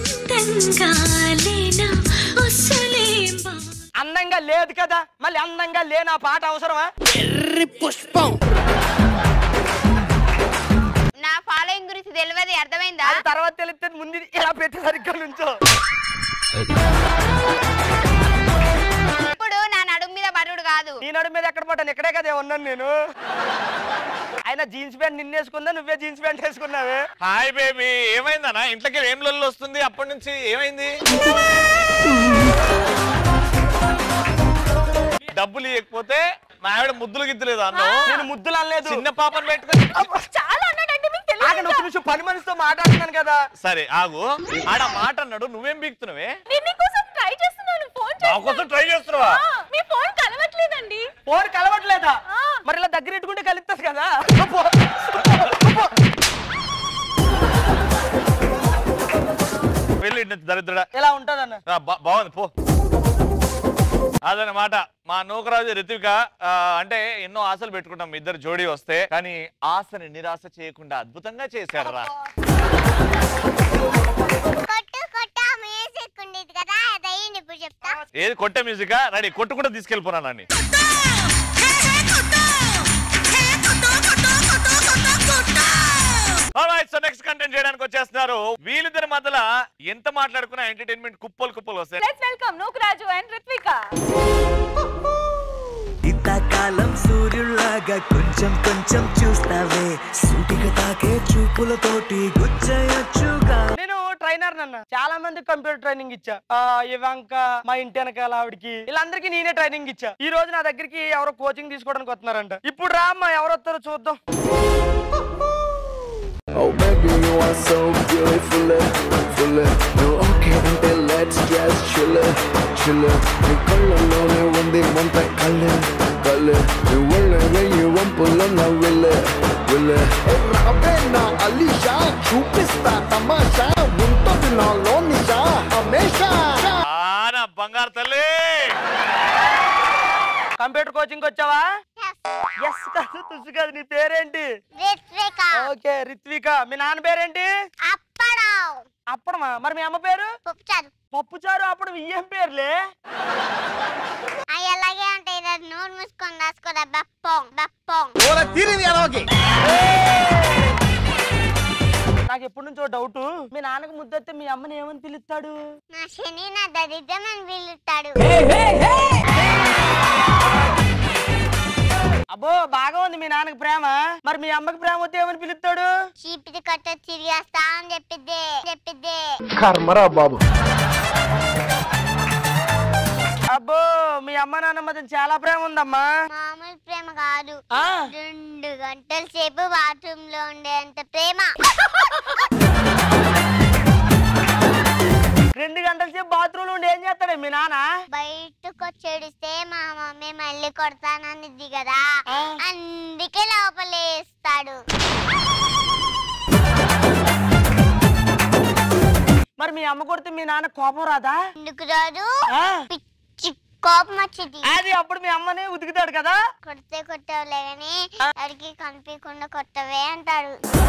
అందంగా లేదు కదా మళ్ళీ అందంగా లేని ఆ పాట అవసరమా పుష్పం నా ఫాలోయింగ్ గురించి తెలియదు అర్థమైందా అది తర్వాత తెలిస్తే ముందు ఇది ఇలా పెట్టి సరిగ్గా నుంచో ఇప్పుడు నా నడుము మీద పడుడు కాదు నీ నడు మీద ఎక్కడ పడ్డాను ఇక్కడే కదా ఉన్నాను నేను ఆయన జీన్స్ ప్యాంట్ నిన్నేసుకుందా నువ్వే జీన్స్ ప్యాంట్ వేసుకున్నావే హాయ్ బేబీ ఏమైందన్నా ఇంట్లోకి ఏం లొల్లు వస్తుంది అప్పటి నుంచి ఏమైంది డబ్బులు ఇవ్వకపోతే మా ఆవిడ ముద్దులు గిద్దులేదు అన్న నేను ముద్దులు అనలేదు చిన్న పాపను పెట్టుకుని చాలా అన్నాడంటే మీకు ఆగండి ఒక నిమిషం పని మనిషితో మాట్లాడుతున్నాను కదా సరే ఆగు ఆడ మాట అన్నాడు నువ్వేం బీక్తున్నావే నేను మీకోసం ట్రై చేస్తున్నాను ఫోన్ నా కోసం ట్రై చేస్తున్నావా మీ ఫోన్ కలవట్లేదండి ఫోన్ కలవట్లేదా మరి ఇలా దగ్గర పెట్టుకుంటే కలుస్తుంది కదా వెళ్ళి ఇంటి నుంచి దరిద్రుడా ఇలా ఉంటదన్న ఆ, బా- బాగుంది పో అదనమాట మా నూకరాజు రితిక ఆ, అంటే ఎన్నో ఆశలు పెట్టుకుంటాం మీ ఇద్దరు జోడీ వస్తే కానీ ఆశని నిరాశ చేయకుండా అద్భుతంగా చేశారు రా కొట్టు కొట్టు మ్యూజిక్ ఉండేది కదా అది అయ్యింది ఇప్పుడు చెప్తా ఏది కొట్టే మ్యూజికా రెడీ కొట్టుకుంటూ తీసుకెళ్ళిపోనానని సో నెక్స్ట్ కంటెంట్ చేయడానికి వచ్చేస్తున్నారు వీళ్ళిద్దరి మధ్యలో ఎంత మాట్లాడుకున్నా ఎంటర్టైన్మెంట్ కుప్పలు కుప్పలు వస్తాయి let's welcome Nookaraju and Ritvika ఇంతకాలం సూర్యుల్లాగా కొంచెం కొంచెం చూస్తావే సూటిగా తాకే చూపులతోటి గుచ్చయొచ్చుగా నేను ట్రైనర్ నన్న చాలా మంది కంప్యూటర్ ట్రైనింగ్ ఇచ్చా ఆ, ఇవంక మా ఇంటి వెనకాల ఆవిడకి వీళ్ళందరికీ నేనే ట్రైనింగ్ ఇచ్చా ఈ రోజు నా దగ్గరికి ఎవరో కోచింగ్ తీసుకోవడానికి వస్తున్నారంట ఇప్పుడు రా అమ్మా ఎవరు వస్తారో చూద్దాం Oh baby, you are so beautiful, full. No okay అంటే let's just chill, chill. నీ కళ్ళలోనే ఉంది వంత కళ్ళు, కళ్ళు. నీ ఒళ్ళే వెయ్యి వంపులో నా విల్ల, విల్ల. ఏ రావే నా అలీషా, చూపిస్తా తమాషా, ఉంటుంది నాలో నిషా, హమేషా. ఆ, నా బంగారు తల్లి కంప్యూటర్ కోచింగ్ వచ్చావా ఎస్ కాదు తుసు కాదు నీ పేరేంటి రిత్విక ఓకే రిత్విక మీ నాన్న పేరేంటి అప్పడావ్ అప్పడమా మరి మీ అమ్మ పేరు పప్పుచారు పప్పుచారు అప్పుడు ఏం పేర్లే అవి అలాగే ఉంటాయి ఈరోజు నోరు మూసుకొని రాసుకోరా బప్పం బప్పం నాకు ఎప్పటి నుంచో డౌట్ మీ నాన్నకు ముద్దొస్తే మీ అమ్మని ఏమని పిలుస్తాడు నా శని నా దరిద్రం అని పిలుస్తాడు అబ్బో బాగా ఉంది మీ నాన్నకి ప్రేమ మరి మీ అమ్మకి ప్రేమ వస్తే ఏమని పిలుస్తాడు చీపిది కట్ట తిరిగేస్తా అని చెప్పిద్దే చెప్పిద్దే కర్మరా బాబు అబ్బో మీ అమ్మ నాన్న మధ్య చాలా ప్రేమ ఉందమ్మా మామూలు ప్రేమ కాదు ఆ. రెండు గంటల సేపు బాత్రూమ్ లో ఉండేంత ప్రేమ రెండు గంటల సేపు బాత్రూమ్ ఉండి ఏం చేస్తాడే మీ నాన్న బయటకు వచ్చేడిస్తే మా మమ్మీ మళ్ళీ కొడతాననిద్ది కదా అందుకే లోపలేస్తాడు మరి మీ అమ్మ కొడితే మీ నాన్న కోపం రాదా ఎందుకు రాదు ఆ. పిచ్చి కోపం వచ్చింది అది అప్పుడు మీ అమ్మనే ఉతుకుతాడు కదా కొడితే కొట్టవులే గాని అడిగి కనిపించకుండా కొట్టవే అంటాడు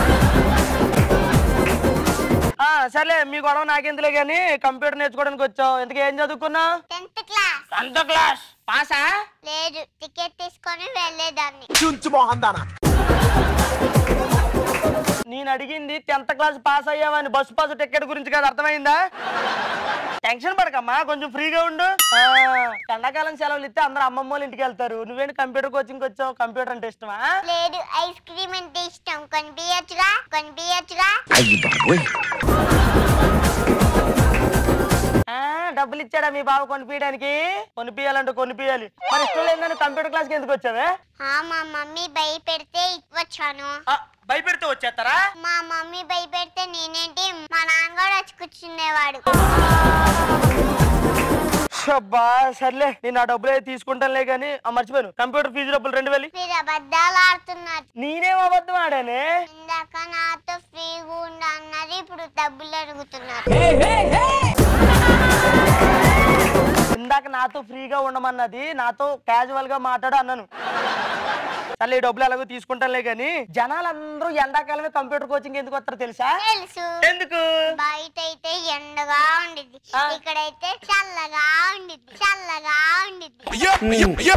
ఆ సర్లే మీ గొడవ నాకెందులే గానీ కంప్యూటర్ నేర్చుకోవడానికి వచ్చావు ఇంతకు ఏం చదువుకున్నావు టెన్త్ క్లాస్ అంత క్లాస్ పాసా లేదు టికెట్ తీసుకొని వెళ్ళేదాన్ని చుంచు మోహన్ దానా నేను అడిగింది టెన్త్ క్లాస్ పాస్ అయ్యావని బస్సు పాస్ టికెట్ గురించి కాదు అర్థమైందా టెన్షన్ పడకమ్మా కొంచెం ఫ్రీగా ఉండు ఆ, ఎండాకాలం సెలవులు ఇస్తే అందరూ అమ్మమ్మ వాళ్ళ ఇంటికి వెళ్తారు నువ్వేంటి కంప్యూటర్ కోచింగ్ వచ్చావు కంప్యూటర్ అంటే ఇష్టమా లేదు ఐస్ క్రీమ్ అంటే ఇష్టం కొనిపించచ్చుగా కొనిపించచ్చుగా అయ్యి బాబోయ్ ఆ, డబ్బులు ఇచ్చాడా మీ బాబు కొనిపించడానికి కొనిపించాలంటే కొనిపించాలి మరి ఇష్టం లేదని కంప్యూటర్ క్లాస్కి ఎందుకు వచ్చావే ఆ, మా మమ్మీ భయపెడితే వచ్చాను భయపెడితే వచ్చేస్తారా మా మమ్మీ భయపెడితే నేనేంటి మా నాన్నగాడు వచ్చి కూర్చునేవాడు అబ్బా సర్లే నేను ఆ డబ్బులు అయితే తీసుకుంటానులే కానీ ఆ, మర్చిపోయాను కంప్యూటర్ ఫీజు డబ్బులు రెండు వేలు మీరు అబద్ధాలు ఆడుతున్నారు నేనేం అబద్ధం ఆడానే ఇందాక నాతో ఫ్రీగా ఉండు అన్నారు ఇప్పుడు డబ్బులు అడుగుతున్నారు ఇందాక నాతో ఫ్రీగా ఉండమన్నది నాతో క్యాజువల్ గా మాట్లాడు అన్నాను సర్లే ఈ డబ్బులు ఎలాగో తీసుకుంటానులే కానీ జనాలందరూ ఎండాకాలమే కంప్యూటర్ కోచింగ్ ఎందుకు వస్తారో తెలుసా తెలుసు ఎందుకు బయట అయితే ఎండగా ఉండిద్ది ఇక్కడైతే చల్లగా ఉండిద్ది చల్లగా ఉండిద్ది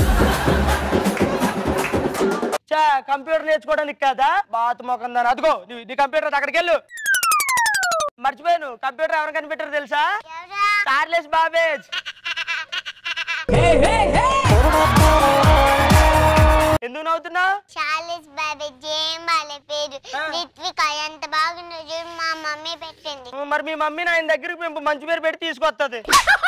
చా కంప్యూటర్ నేర్చుకోవడానికి కదా బాత్ మొఖం దాని అదిగో నీ- నీ కంప్యూటర్ అక్కడికి వెళ్ళు మర్చిపోయాను కంప్యూటర్ ఎవరు కనిపెట్టారు తెలుసా చార్లెస్ బాబేజ్ ఎందుకు నవ్వుతున్నావు చార్లెస్ బాబే జేం వాళ్ళ పేరు రిత్విక ఎంత బాగుందో చూడు మా మమ్మీ పెట్టింది మరి మీ మమ్మీ నా ఆయన దగ్గరికి మేము మంచి పేరు పెట్టి తీసుకొస్తుంది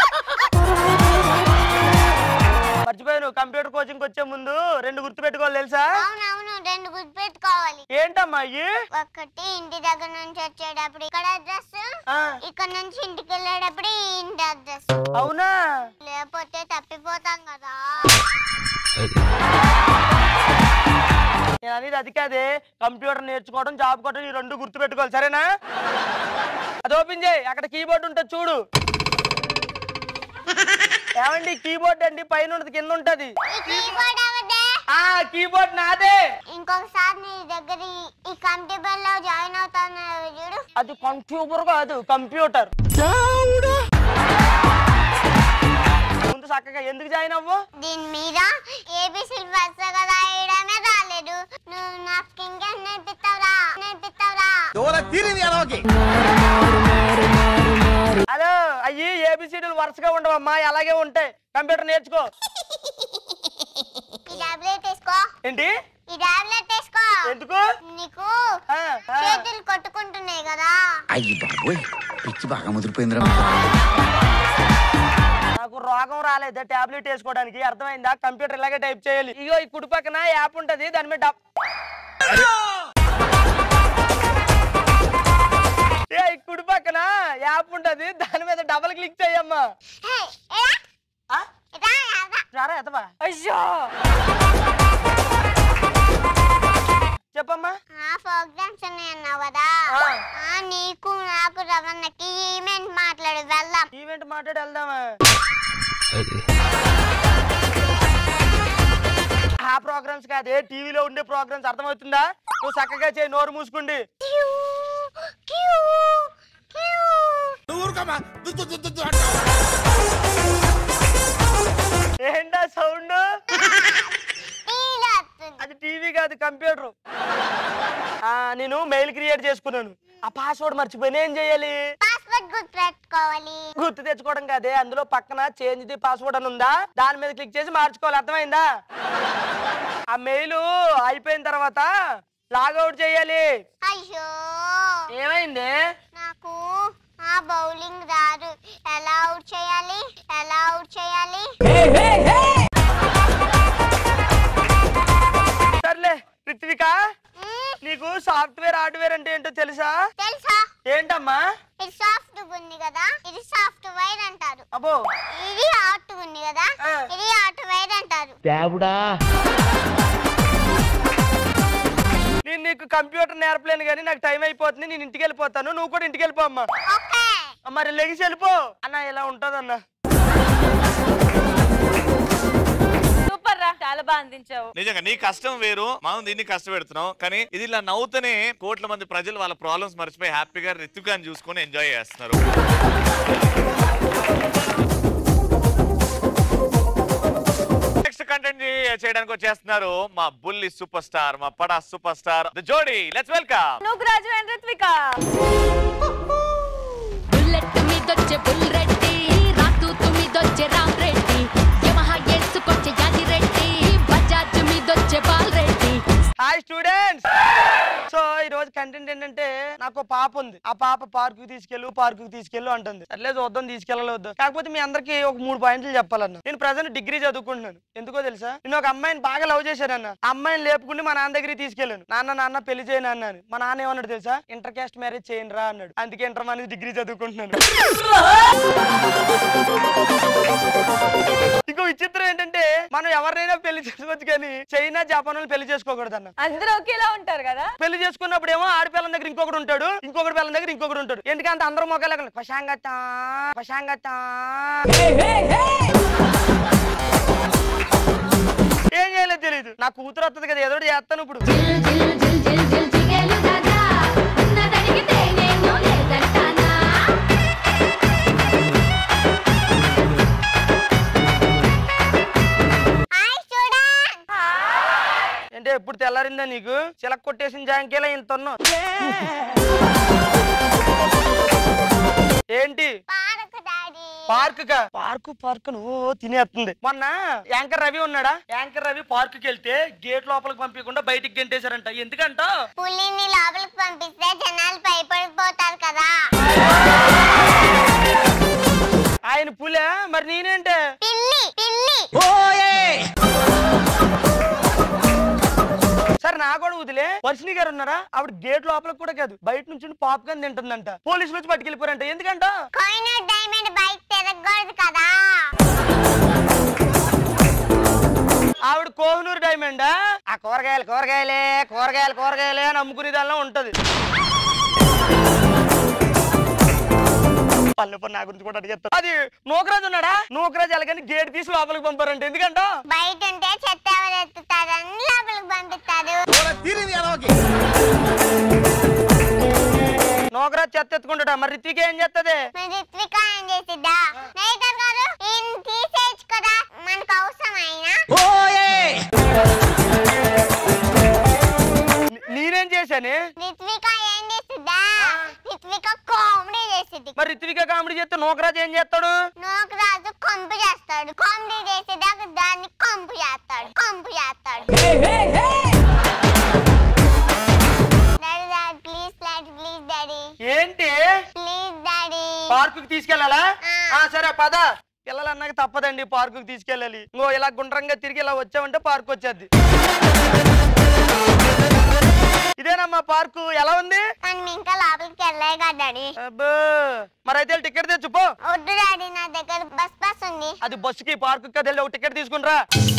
మర్చిపోయాను కంప్యూటర్ కోచింగ్ వచ్చే ముందు రెండు గుర్తు పెట్టుకోవాలి తెలుసా అవునవును రెండు గుర్తు పెట్టుకోవాలి ఏంటమ్మా అయ్యి ఒకటి ఇంటి దగ్గర నుంచి వచ్చేటప్పుడు ఇక్కడ అడ్రస్ ఆ. ఇక్కడ నుంచి ఇంటికి వెళ్ళేటప్పుడు ఈ ఇంటి అడ్రస్ అవునా లేకపోతే తప్పిపోతాం కదా నేను అనేది అది కాదే కంప్యూటర్ నేర్చుకోవడం జాబ్ కొట్టడం ఈ రెండు గుర్తు పెట్టుకోవాలి సరేనా అది ఓపెన్ చేయి అక్కడ కీబోర్డ్ ఉంటుంది చూడు ఏమండి కీబోర్డ్ అండి పైన ఉన్నది కింద ఉంటది ఈ కీబోర్డ్ ఎవరిదే? ఆ కీబోర్డ్ నాదే ఇంకొకసారి నీ దగ్గర ఈ- ఈ కంప్యూటర్ లో జాయిన్ అవుతాను చూడు అది కంప్యూటర్ కాదు కంప్యూటర్ ముందు చక్కగా ఎందుకు జాయిన్ అవ్వు దీని మీద ఏబిసి వరుసగా రాయడమే రాలేదు నువ్వు నాకు ఇంకా నేర్పిస్తావురా నేర్పిస్తావురా హలో అయ్యి ఏబిసిడీలు వరుసగా ఉండవమ్మా అలాగే ఉంటాయి కంప్యూటర్ నేర్చుకో ఈ టాబ్లెట్ వేసుకో ఏంటి ఈ టాబ్లెట్ వేసుకో ఎందుకు నీకు ఆ, ఆ. చేతులు కొట్టుకుంటున్నాయి కదా అయ్యి బాబోయ్ పిచ్చి బాగా ముదిరిపోయిందిరా నాకు రోగం రాలేదు టాబ్లెట్ వేసుకోవడానికి అర్థమైందా కంప్యూటర్ ఇలాగే టైప్ చేయాలి ఇగో ఈ కుడి పక్కన యాప్ ఉంటది దాని మీద డబ్- ఏ, ఈ కుడి పక్కన యాప్ ఉంటది దాని మీద డబల్ క్లిక్ చేయమ్మా ఆ? రారా ఎత్తవా అయ్యో చెప్పమ్మా ఆ ప్రోగ్రామ్స్ ఉన్నాయి అన్నావు కదా ఆ నీకు నాకు రవణకి ఈవెంట్ మాట్లాడు వెళ్దాం ఈవెంట్ మాట్లాడి వెళ్దామా ఆ ప్రోగ్రామ్స్ కాదే టీవీలో ఉండే ప్రోగ్రామ్స్ అర్థమవుతుందా నువ్వు చక్కగా చేయి నోరు మూసుకుండి ఏంటా సౌండ్ అది టీవీ కాదు కంప్యూటర్ ఆ, నేను మెయిల్ క్రియేట్ చేసుకున్నాను ఆ పాస్వర్డ్ మర్చిపోయినా ఏం చేయాలి పాస్వర్డ్ గుర్తు పెట్టుకోవాలి గుర్తు తెచ్చుకోవడం కాదే అందులో పక్కన చేంజ్ ది పాస్వర్డ్ అని ఉందా దాని మీద క్లిక్ చేసి మార్చుకోవాలి అర్థమైందా ఆ మెయిల్ అయిపోయిన తర్వాత లాగౌట్ చేయాలి అయ్యో ఏమైంది నాకు ఆ బౌలింగ్ రాదు ఎలా అవుట్ చేయాలి ఎలా అవుట్ చేయాలి సర్లే రిత్విక నీకు సాఫ్ట్వేర్ హార్డ్వేర్ అంటే ఏంటో తెలుసా తెలుసా ఏంటమ్మా ఇది సాఫ్ట్ ఉంది కదా ఇది సాఫ్ట్ వైర్ అంటారు అబ్బో ఇది హాట్ ఉంది కదా ఇది హాట్ వైర్ అంటారు దేవుడా నేను నీకు కంప్యూటర్ నేర్పలేను కానీ నాకు టైం అయిపోతుంది నేను ఇంటికి వెళ్ళిపోతాను నువ్వు కూడా ఇంటికి వెళ్ళిపో అమ్మా మరి లెగిసి వెళ్ళిపో అన్న ఇలా ఉంటదన్న సూపర్ రా చాలా బాగా అందించావు నిజంగా నీ కష్టం వేరు మనం దీన్ని కష్టపెడుతున్నాం కానీ ఇది ఇలా నవ్వుతూనే కోట్ల మంది ప్రజలు వాళ్ళ ప్రాబ్లమ్స్ మర్చిపోయి హ్యాపీగా రితుకాన్ని చూసుకొని ఎంజాయ్ చేస్తున్నారు నెక్స్ట్ కంటెంట్ చేయడానికి వచ్చేస్తున్నారు మా బుల్లి సూపర్ స్టార్ మా పడా సూపర్ స్టార్ ద జోడీ లెట్స్ వెల్కమ్ నువ్వు రాజు అండ్ రిత్విక బుల్లెట్ మీదొచ్చే బుల్ రెడ్డి రాతు మీదొచ్చే రామ్ రెడ్డి యమహా వేసుకొచ్చే యాది రెడ్డి బజాజ్ మీదొచ్చే Bal Reddy hi students so ఈ రోజు కంటెంట్ ఏంటంటే నాకు ఒక పాప ఉంది ఆ పాప పార్కు తీసుకెళ్ళు పార్కు తీసుకెళ్ళు అంటుంది సర్లే చూద్దాం తీసుకెళ్ళాలి వద్దాం కాకపోతే మీ అందరికి ఒక మూడు పాయింట్లు చెప్పాలన్న నేను ప్రజెంట్ డిగ్రీ చదువుకుంటున్నాను ఎందుకో తెలుసా నేను ఒక అమ్మాయిని బాగా లవ్ చేశానన్న ఆ అమ్మాయిని లేపుకుని మా నాన్న దగ్గరికి తీసుకెళ్ళాను నాన్న నాన్న పెళ్లి చేయను అన్నాను మా నాన్న ఏమన్నాడు తెలుసా ఇంటర్ కాస్ట్ మ్యారేజ్ చేయండి రా అన్నాడు అందుకే ఇంటర్ అనేది డిగ్రీ చదువుకుంటున్నాను ఇంకో విచిత్రం ఏంటంటే మనం ఎవరినైనా పెళ్లి చేసుకోవచ్చు కానీ చైనా జపాన్ వాళ్ళు పెళ్లి చేసుకోకూడదు అన్న అందరూ ఒకేలా ఉంటారు కదా పెళ్లి చేసుకున్నప్పుడు ఏమో ఆడపిల్లం దగ్గర ఇంకొకడు ఉంటాడు ఇంకొకటి పిల్లం దగ్గర ఇంకొకటి ఉంటాడు ఎందుకంటే అందరూ మొక్కలు పశాంగత పశాంగత ఏం చేయలేదు తెలియదు నా కూతురు వస్తుంది కదా ఏదో ఒకటి చేస్తాను ఇప్పుడు అంటే ఎప్పుడు తెల్లారిందా నీకు చిలక కొట్టేసిన జాంకేలా ఇంత ఉన్నావు ఏంటి పార్క్ కా పార్కు పార్క్ ఓ తినేస్తుంది మొన్న యాంకర్ రవి ఉన్నాడా యాంకర్ రవి పార్క్ కి వెళ్తే గేట్ లోపలికి పంపించకుండా బయటికి గెంటేశారంట ఎందుకంట పులిని లోపలికి పంపిస్తే జనాలు భయపడిపోతారు కదా ఆయన పులే మరి నేనేంటే పిల్లి పిల్లి సరే నా కూడా వదిలే వర్షిణి గారు ఉన్నారా ఆవిడ గేట్ లోపలికి కూడా కాదు బయట నుంచి పాప్కార్న్ తింటుందంట పోలీసులు వచ్చి పట్టుకెళ్ళిపోయారంట ఎందుకంట కోహినూర్ డైమండ్ బైక్ తిరగకూడదు కదా ఆవిడ కోహ్నూరు డైమండ్ ఆ కూరగాయలు కూరగాయలే కూరగాయలు కూరగాయలే అని అమ్ముకునే దానిలో ఉంటది పల్లె పని నా గురించి కూడా అడిగేస్తారు అది నూకరాజు ఉన్నాడా నూకరాజు ఎలాగని గేట్ తీసి లోపలికి పంపారంట ఎందుకంట బయట ఉంటే చెత్త ఎవరు ఎత్తుతారని లోపలికి పంపిస్తారు నూకరాజు చెత్త ఎత్తుకుంటాడా మరి రిత్విక ఏం చేస్తుంది మరి రిత్విక ఏం చేసిద్దా నైటర్ గారు ఈయన తీసేయచ్చు కదా మనకు అవసరమైనా నేనేం చేశాను రిత్విక ఏం చేసిద్దా రిత్విక కామెడీ చేసిద్ది మరి రిత్విక కామెడీ చేస్తే నూకరాజు ఏం చేస్తాడు నోకరాజు కంపు చేస్తాడు కామెడీ చేసేదాకా దాన్ని కంపు చేస్తాడు కంపు చేస్తాడు daddy daddy please daddy please daddy ఏంటి ప్లీజ్ డాడీ పార్కుకి తీసుకెళ్ళాలా ఆ సరే పద పిల్లలు అన్నాక తప్పదండి పార్కుకి తీసుకెళ్ళాలి ఇంకో ఇలా గుండ్రంగా తిరిగి ఇలా వచ్చామంటే పార్క్ వచ్చేది ఇదేనమ్మా పార్కు ఎలా ఉంది మనం ఇంకా లోపలికి వెళ్ళాయి కదా డాడీ అబ్బో మరి అయితే టికెట్ తెచ్చుపో వద్దు డాడీ నా దగ్గర బస్ బస్ ఉంది అది బస్సుకి పార్కు కదెళ్ళి ఒక టికెట్ తీసుకునిరా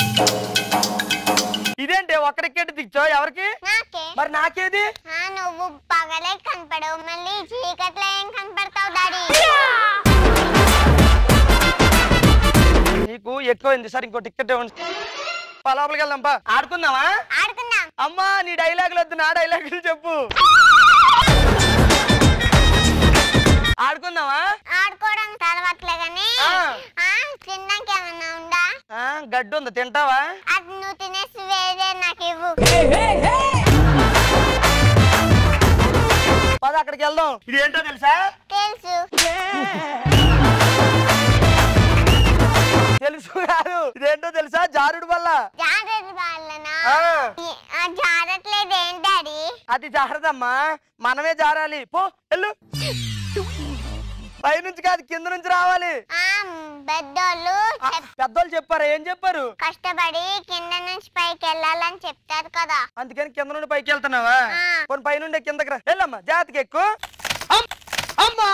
ఇదేంటి ఒక టికెట్ తెచ్చావు ఎవరికి నాకే మరి నాకేది ఆ, నువ్వు పగలే కనపడవు మళ్ళీ చీకట్లో ఏం కనపడతావు డాడీ నీకు ఎక్కువైంది సరే ఇంకో టికెట్ ఇవ్వండి పా, లోపలికి వెళ్దాం పా ఆడుకుందామా ఆడుకుందాం అమ్మా నీ డైలాగులు వద్దు నా డైలాగులు చెప్పు ఆడుకుందామా ఆడుకోవడం తర్వాతలే గానీ ఆ. ఆ, తినడానికి ఏమన్నా ఉందా ఆ, గడ్డి ఉంది తింటావా అది నువ్వు తినేసి వేరే నాకు ఇవ్వు పద అక్కడికి వెళ్దాం ఇది ఏంటో తెలుసా తెలుసు తెలుసు కాదు ఇదేంటో తెలుసా జారుడు వల్ల జాగ్రత్త వాళ్ళనా ఆ. ఈ- ఆ జారట్లేదు ఏం డాడీ అది జారదమ్మా మనమే జారాలి పో వెళ్ళు పైనుంచి కాదు కింద నుంచి రావాలి ఆ పెద్దోళ్ళు చెప్- పెద్దోళ్ళు చెప్పారా ఏం చెప్పారు కష్టపడి కింద నుంచి పైకి వెళ్ళాలని చెప్తారు కదా అందుకని కింద నుండి పైకి వెళ్తున్నావా ఆ. కొన్ని పైనుండి కిందకి రా వెళ్ళమ్మా జాతికి ఎక్కువ అమ్మా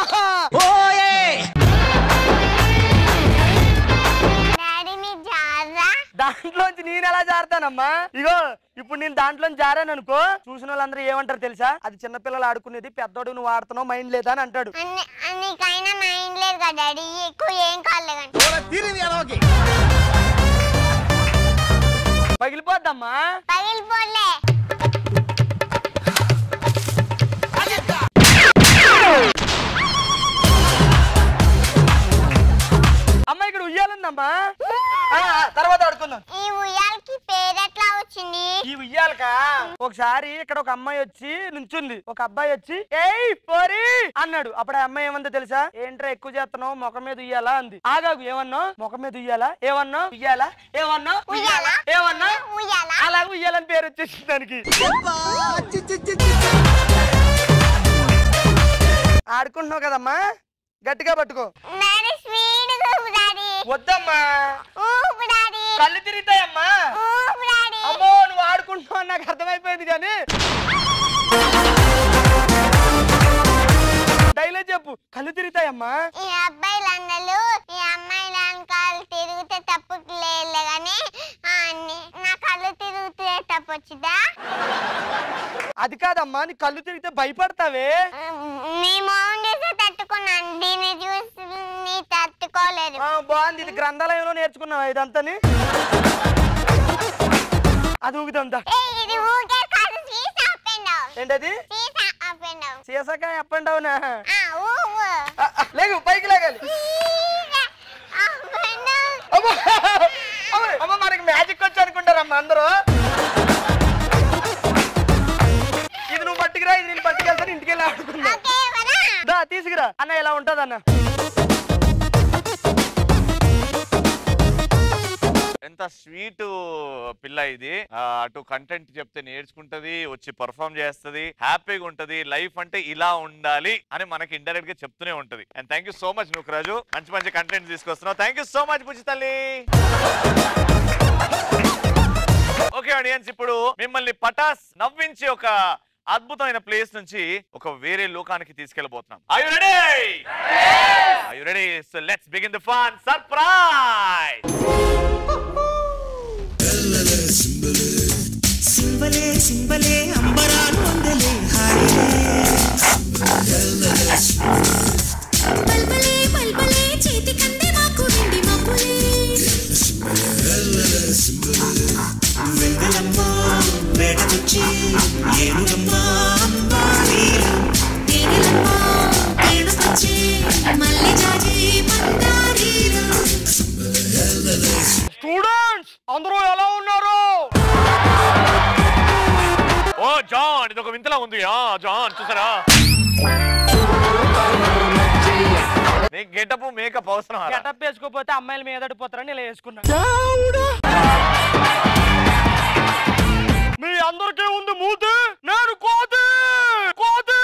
డాడీ నీ జారా దాంట్లోంచి నేను ఎలా జారుతానమ్మా ఇగో ఇప్పుడు నేను దాంట్లో జారాను అనుకో చూసిన వాళ్ళందరూ ఏమంటారు తెలుసా అది చిన్నపిల్లలు ఆడుకునేది పెద్దోడు నువ్వు ఆడుతున్నావు మైండ్ లేదా అని అంటాడు అన్ని నీకైనా మైండ్ లేదు కదా డాడీ ఎక్కువ ఏం కాలేదు కానీ పగిలిపోద్దమ్మా పగిలిపోలే అమ్మా ఇక్కడ ఉయ్యాలుందమ్మా ఆ, ఆ, తర్వాత ఆడుకుందాం ఈ ఉయ్యాలకి పేరెట్లా వచ్చింది ఈ ఉయ్యాలక ఒకసారి ఇక్కడ ఒక అమ్మాయి వచ్చి నుంచుంది ఒక అబ్బాయి వచ్చి ఏయ్ పోరి అన్నాడు అప్పుడు ఆ అమ్మాయి ఏమందో తెలుసా ఏంట్రా ఎక్కువ చేస్తున్నావు ముఖం మీద ఉయ్యాలా అంది ఆగాగు ఏమన్నా ముఖం మీద ఉయ్యాలా ఏమన్నా ఉయ్యాలా ఏమన్నా ఉయ్యాలా? ఏమన్నా ఉయ్యాలా? అలా ఉయ్యాలని పేరు వచ్చేసింది దానికి ఆడుకుంటున్నావు కదమ్మా గట్టిగా పట్టుకో డాడీ స్వీట్ ఊపు డాడీ వద్దమ్మా ఊపు డాడీ కళ్ళు తిరుగుతాయమ్మా ఊపు డాడీ అమ్మో నువ్వు ఆడుకుంటున్నావు అని నాకు అర్థమైపోయింది కానీ డైలాగ్ చెప్పు కళ్ళు తిరుగుతాయమ్మా ఈ అబ్బాయిలందరూ ఈ అమ్మాయిల వెనకాల తిరిగితే తప్పు లేదు కానీ నా కళ్ళు తిరిగితే తప్పు వచ్చిందా అది కాదమ్మా నీ కళ్ళు తిరిగితే భయపడతావే నీ మౌన్ చూసి తట్టుకున్నాను దీన్ని చూసి నీ తట్టుకోలేదు ఆ, బాగుంది ఇది గ్రంథాలయంలో నేర్చుకున్నావా ఇదంతని అది ఊగుతుందా ఏయ్, ఇది ఊగే కాదు సీసా అప్ అండ్ డౌన్ ఏంటది సీసా అప్ అండ్ డౌన్ సీసాకాయ అప్ అండ్ డౌన్ ఆ ఊవు లేగు పైకి లేగాలి అప్ అండ్ డౌన్ అమ్మో అమ్మో, అమ్మో మనకి మ్యాజిక్ వచ్చి అనుకుంటారమ్మా అందరూ ఇది నువ్వు పట్టుకురా ఇది నేను పట్టుకెళ్తాను ఇంటికి వెళ్ళి ఆడుకుందా దా తీసుకురా అన్న ఇలా ఉంటది అన్న ఎంత స్వీట్ పిల్ల ఇది ఆ, అటు కంటెంట్ చెప్తే నేర్చుకుంటది వచ్చి పర్ఫామ్ చేస్తది హ్యాపీగా ఉంటది లైఫ్ అంటే ఇలా ఉండాలి అని మనకి ఇండైరెక్ట్ గా చెప్తూనే ఉంటది and thank you so much Raju మంచి మంచి కంటెంట్ తీసుకొస్తున్నావు థ్యాంక్ యూ సో మచ్ బుజ్జి తల్లి ఓకే ఆడియన్స్ ఇప్పుడు మిమ్మల్ని పటాస్ నవ్వించి ఒక అద్భుతమైన ప్లేస్ నుంచి ఒక వేరే లోకానికి తీసుకెళ్ళబోతున్నాం Are you ready? Are you ready? So let's begin the fun. Surprise! సింబలే సింబలే అంబరాలు వందలే హాయిలే బల్బలే బల్బలే చేతి కందే మాకు వెండి మబ్బులే వెంగళమ్మ వేటకొచ్చి ఏనుగమ్మ అంబారీలు తేనెలమ్మ తేనెకొచ్చే మల్లె జాజి మందారీలు స్టూడెంట్స్ అందరూ ఎలా ఉన్నారు ఓ జాన్ ఇది ఒక వింతలా ఉంది ఆ జాన్ చూసారా నీకు గెటప్ మేకప్ అవసరం గెటప్ వేసుకోపోతే అమ్మాయిల మీద పడిపోతారని ఇలా వేసుకున్నా మీ అందరికీ ఉంది మూతి నేను కోతి కోతి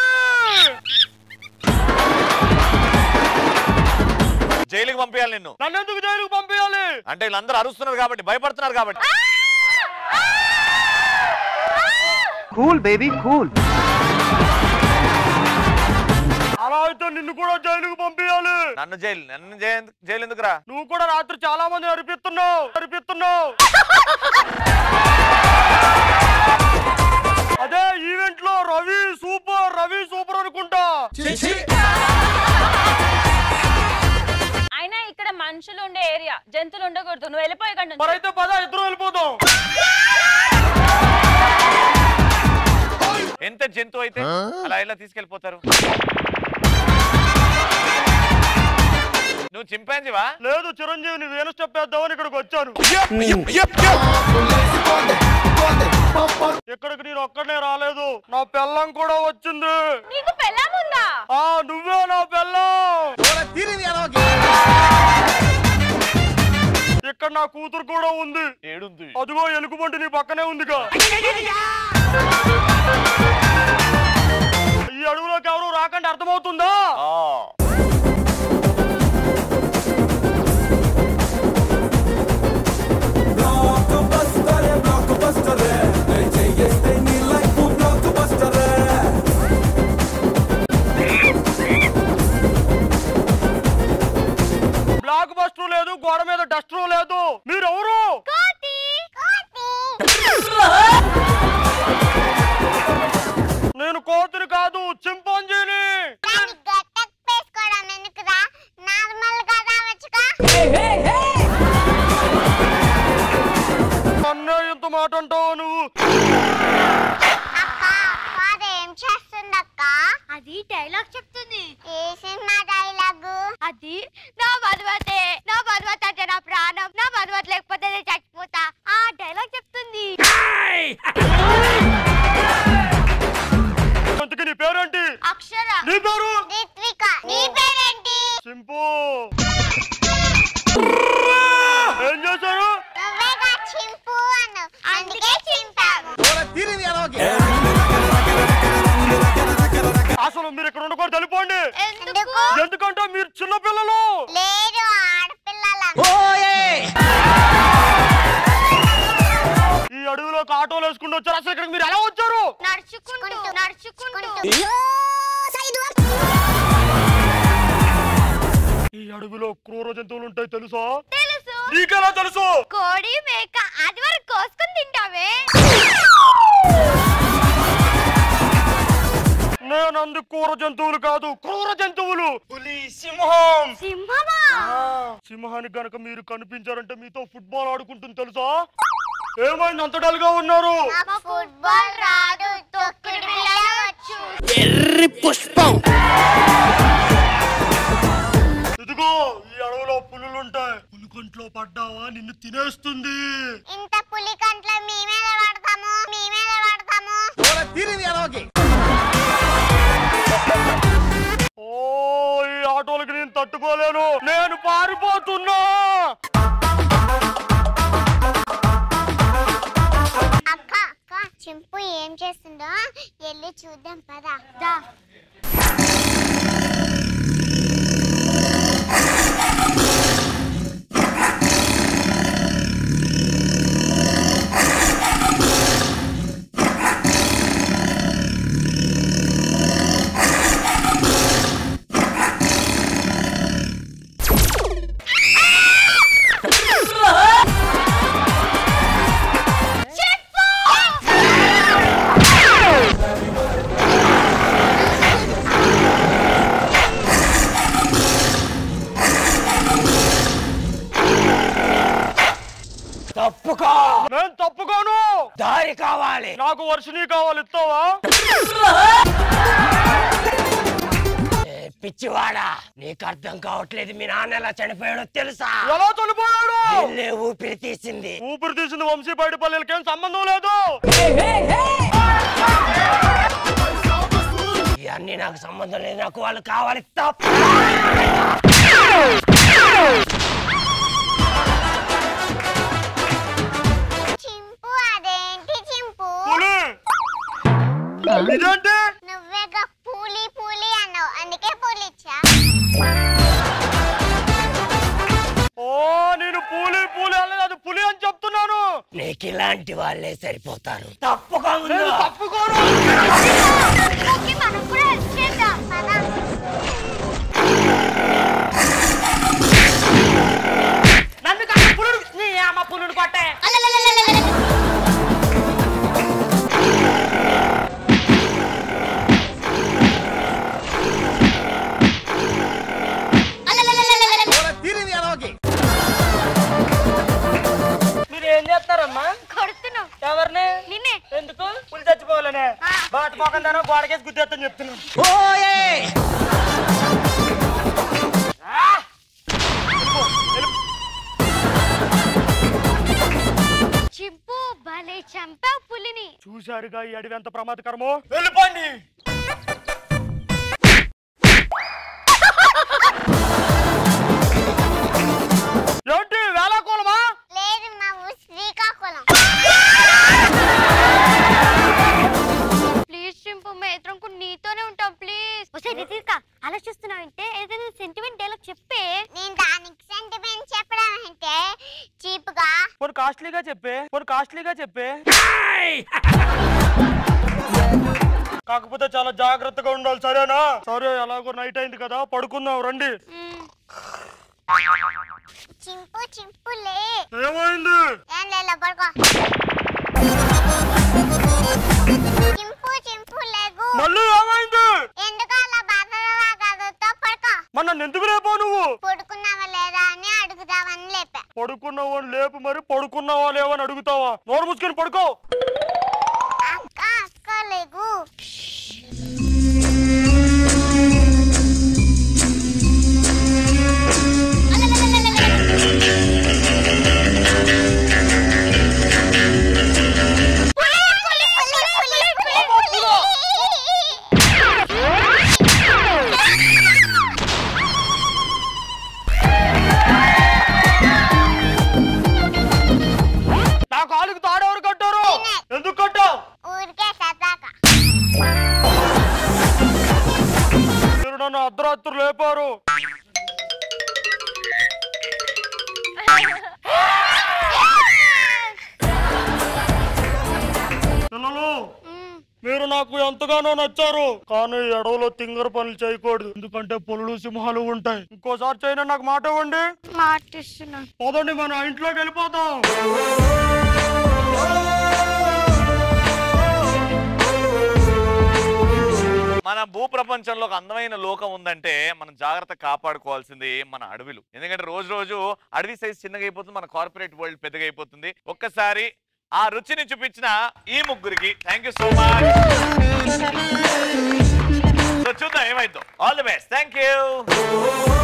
జైలుకి పంపించాలి నిన్ను నన్ను ఎందుకు జైలుకు పంపించాలి అంటే వీళ్ళందరూ అరుస్తున్నారు కాబట్టి భయపడుతున్నారు కాబట్టి కూల్ బేబీ కూల్ అలా అయితే నిన్ను కూడా జైలుకు పంపించాలి నన్ను జైలు నన్ను జైలు జైలు ఎందుకురా నువ్వు కూడా రాత్రి చాలా మంది అరిపిస్తున్నావు అరిపిస్తున్నావు అదే ఈవెంట్ లో రవి సూపర్ రవి సూపర్ అనుకుంటా అయినా ఇక్కడ మనుషులు ఉండే ఏరియా జంతువులు ఉండకూడదు నువ్వు వెళ్ళిపోయి ఇక్కడ నుంచి. మరైతే పద ఇద్దరు వెళ్ళిపోదాం ఎంత జంతువు అయితే అలా ఎలా తీసుకెళ్ళిపోతారు నువ్వు చింపాంజివా లేదు చిరంజీవిని వేలు స్టెప్ వేద్దామని ఇక్కడికి వచ్చాను ఇక్కడికి నేను ఒక్కడనే రాలేదు నా పెళ్ళం కూడా వచ్చింది నీకు పెళ్ళాం ఉందా ఆ నువ్వే నా పెళ్ళం ఇక్కడ నా కూతురు కూడా ఉంది ఏడుంది అదిగో ఎలుగుబంటి నీ పక్కనే ఉందిగా ఈ అడవులోకి ఎవరు రాకండి అర్థమవుతుందా బ్లాక్ బస్టర్ లేదు గోడ మీద డస్టర్ లేదు మీరెవరు నేను కోతిని కాదు చింపాంజీని వేసుకోవడం ఎందుకురా నార్మల్ గా రావచ్చుగా అన్నే ఇంత మాట అంటావు నువ్వు కాదు ఏం చేస్తుందక్క అది డైలాగ్ చెప్తుంది ఏ సినిమా డైలాగ్ అది నా మధువతే నా మధువత అంటే నా ప్రాణం నా మధువత లేకపోతే నేను చచ్చిపోతా ఆ డైలాగ్ చెప్తుంది ఇంతకీ నీ పేరేంటి అక్షర నీ పేరు రిత్విక నీ పేరేంటి సింపు ఏం చేశారు నువ్వేగా చింపు అను అందుకే చింపాము అసలు మీరు ఇక్కడ ఉండకూడదు వెళ్ళిపోండి ఎందుకు ఎందుకంటే మీరు చిన్న పిల్లలు లేదు ఆడపిల్లల ఈ అడవిలోకి ఆటోలు వేసుకుంటూ వచ్చారు అసలు ఇక్కడికి మీరు ఎలా వచ్చారు నడుచుకుంటూ నడుచుకుంటూ ఈ అడవిలో క్రూర జంతువులు ఉంటాయి తెలుసా తెలుసు నీకెలా తెలుసు కోడి మేక అది వరకు కోసుకుని తింటావే నేను అంది క్రూర జంతువులు కాదు క్రూర జంతువులు పులి సింహం సింహమా సింహానికి గనక మీరు కనిపించారంటే మీతో ఫుట్బాల్ ఆడుకుంటుంది తెలుసా ఏమైంది అంత డల్ గా ఉన్నారు ఫుట్బాల్ రాదు తొక్కుడు బిళ్ళ వచ్చు ఎర్రి పుష్పం ఇదిగో ఈ అడవిలో పులులుంటాయి పులికంట్లో పడ్డావా నిన్ను తినేస్తుంది ఇంత పులి కంట్లో మీ మీద పడతాము మీ మీద పడతాము ఓ ఈ ఆటోలకి నేను తట్టుకోలేను నేను పారిపోతున్నా చింపు ఏం చేస్తుందో వెళ్ళి చూద్దాం పదా దా తప్పుకో నేను తప్పుకోను దారి కావాలి నాకు వర్షిని కావాలి ఇస్తావా ఏ పిచ్చివాడా నీకు అర్థం కావట్లేదు మీ నాన్న ఎలా చనిపోయాడో తెలుసా ఎలా చనిపోయాడు ఊపిరి తీసింది ఊపిరి తీసింది వంశీ బయట పల్లెలకి ఏం సంబంధం లేదు ఇవన్నీ నాకు సంబంధం లేదు నాకు వాళ్ళు కావాలి తప్ప చింపు అదేంటి చింపు ఇదేంటి నువ్వేగా పూలి పూలి అన్నావు అందుకే పూలి ఇచ్చా ఓ నేను పూలి పూలి అనలేదు అది పులి అని చెప్తున్నాను నీకు ఇలాంటి వాళ్ళే సరిపోతారు తప్పుకో తప్పుకోను మనం కూడా హెల్ప్ చేద్దాం పదా నన్ను కాదు పులుడు నీ అమ్మ పులుడు కొట్టే మీరు ఏం చేస్తారమ్మా కొడుతున్నావు ఎవరిని నిన్నే ఎందుకు పులి చచ్చిపోవాలనే బాట పోకుండా గోడకేసి గుద్దేస్తాను చెప్తున్నాను చింపు భలే చంపావు పులిని చూశారుగా ఈ అడవి ఎంత ప్రమాదకరమో వెళ్ళిపోండి ఏంటి వేళాకోళమా లేదు మా ఊరు శ్రీకాకుళం ప్లీజ్ చింపు మేము ఇద్దరం కూడా నీతోనే ఉంటాం ప్లీజ్ ఒకసారి రితిక ఆలోచిస్తున్నావు అంటే ఏదైనా సెంటిమెంట్ డైలాగ్ చెప్పే నేను దానికి సెంటిమెంట్ చెప్పడం అంటే చీప్గా కొన్ని కాస్ట్లీగా చెప్పే కొన్ని కాస్ట్లీగా చెప్పే కాకపోతే చాలా జాగ్రత్తగా ఉండాలి సరేనా సరే ఎలాగో నైట్ అయింది కదా పడుకుందాం రండి చింపు చింపులే ఏమైంది ఏం లేదు పడుకో చింపు చింపు లేగు మళ్ళీ ఏమైంది ఎందుకు అలా బాధగా కదుతో పడుకో మరి నన్ను ఎందుకు లేపావు నువ్వు పడుకున్నావా లేదా అని అడుగుదామని లేపా పడుకున్నావా అని లేపు మరి పడుకున్నావా లేవని అడుగుతావా నోరు మూసుకొని పడుకో అక్క అక్క లేగు నా కాలుకి తాడెవరు కట్టారు ఎందుకు కట్టావు ఊరికే సదాక మీరు నన్ను అర్ధరాత్రి లేపారు పిల్లలు మీరు నాకు ఎంతగానో నచ్చారు కానీ ఈ అడవిలో తింగర పనులు చేయకూడదు ఎందుకంటే పులులు సింహాలు ఉంటాయి ఇంకోసారి చేయన నాకు మాట ఇవ్వండి మాటిస్తున్నా పోదండి మన ఇంట్లోకి వెళ్ళిపోతాం మన భూ ప్రపంచంలో ఒక అందమైన లోకం ఉందంటే మనం జాగ్రత్త కాపాడుకోవాల్సింది మన అడవులు ఎందుకంటే రోజు రోజు అడవి సైజ్ చిన్నగా అయిపోతుంది మన కార్పొరేట్ వరల్డ్ పెద్దగా అయిపోతుంది ఒక్కసారి ఆ రుచిని చూపించిన ఈ ముగ్గురికి thank you so much so చూద్దాం ఏమైందో all the best thank you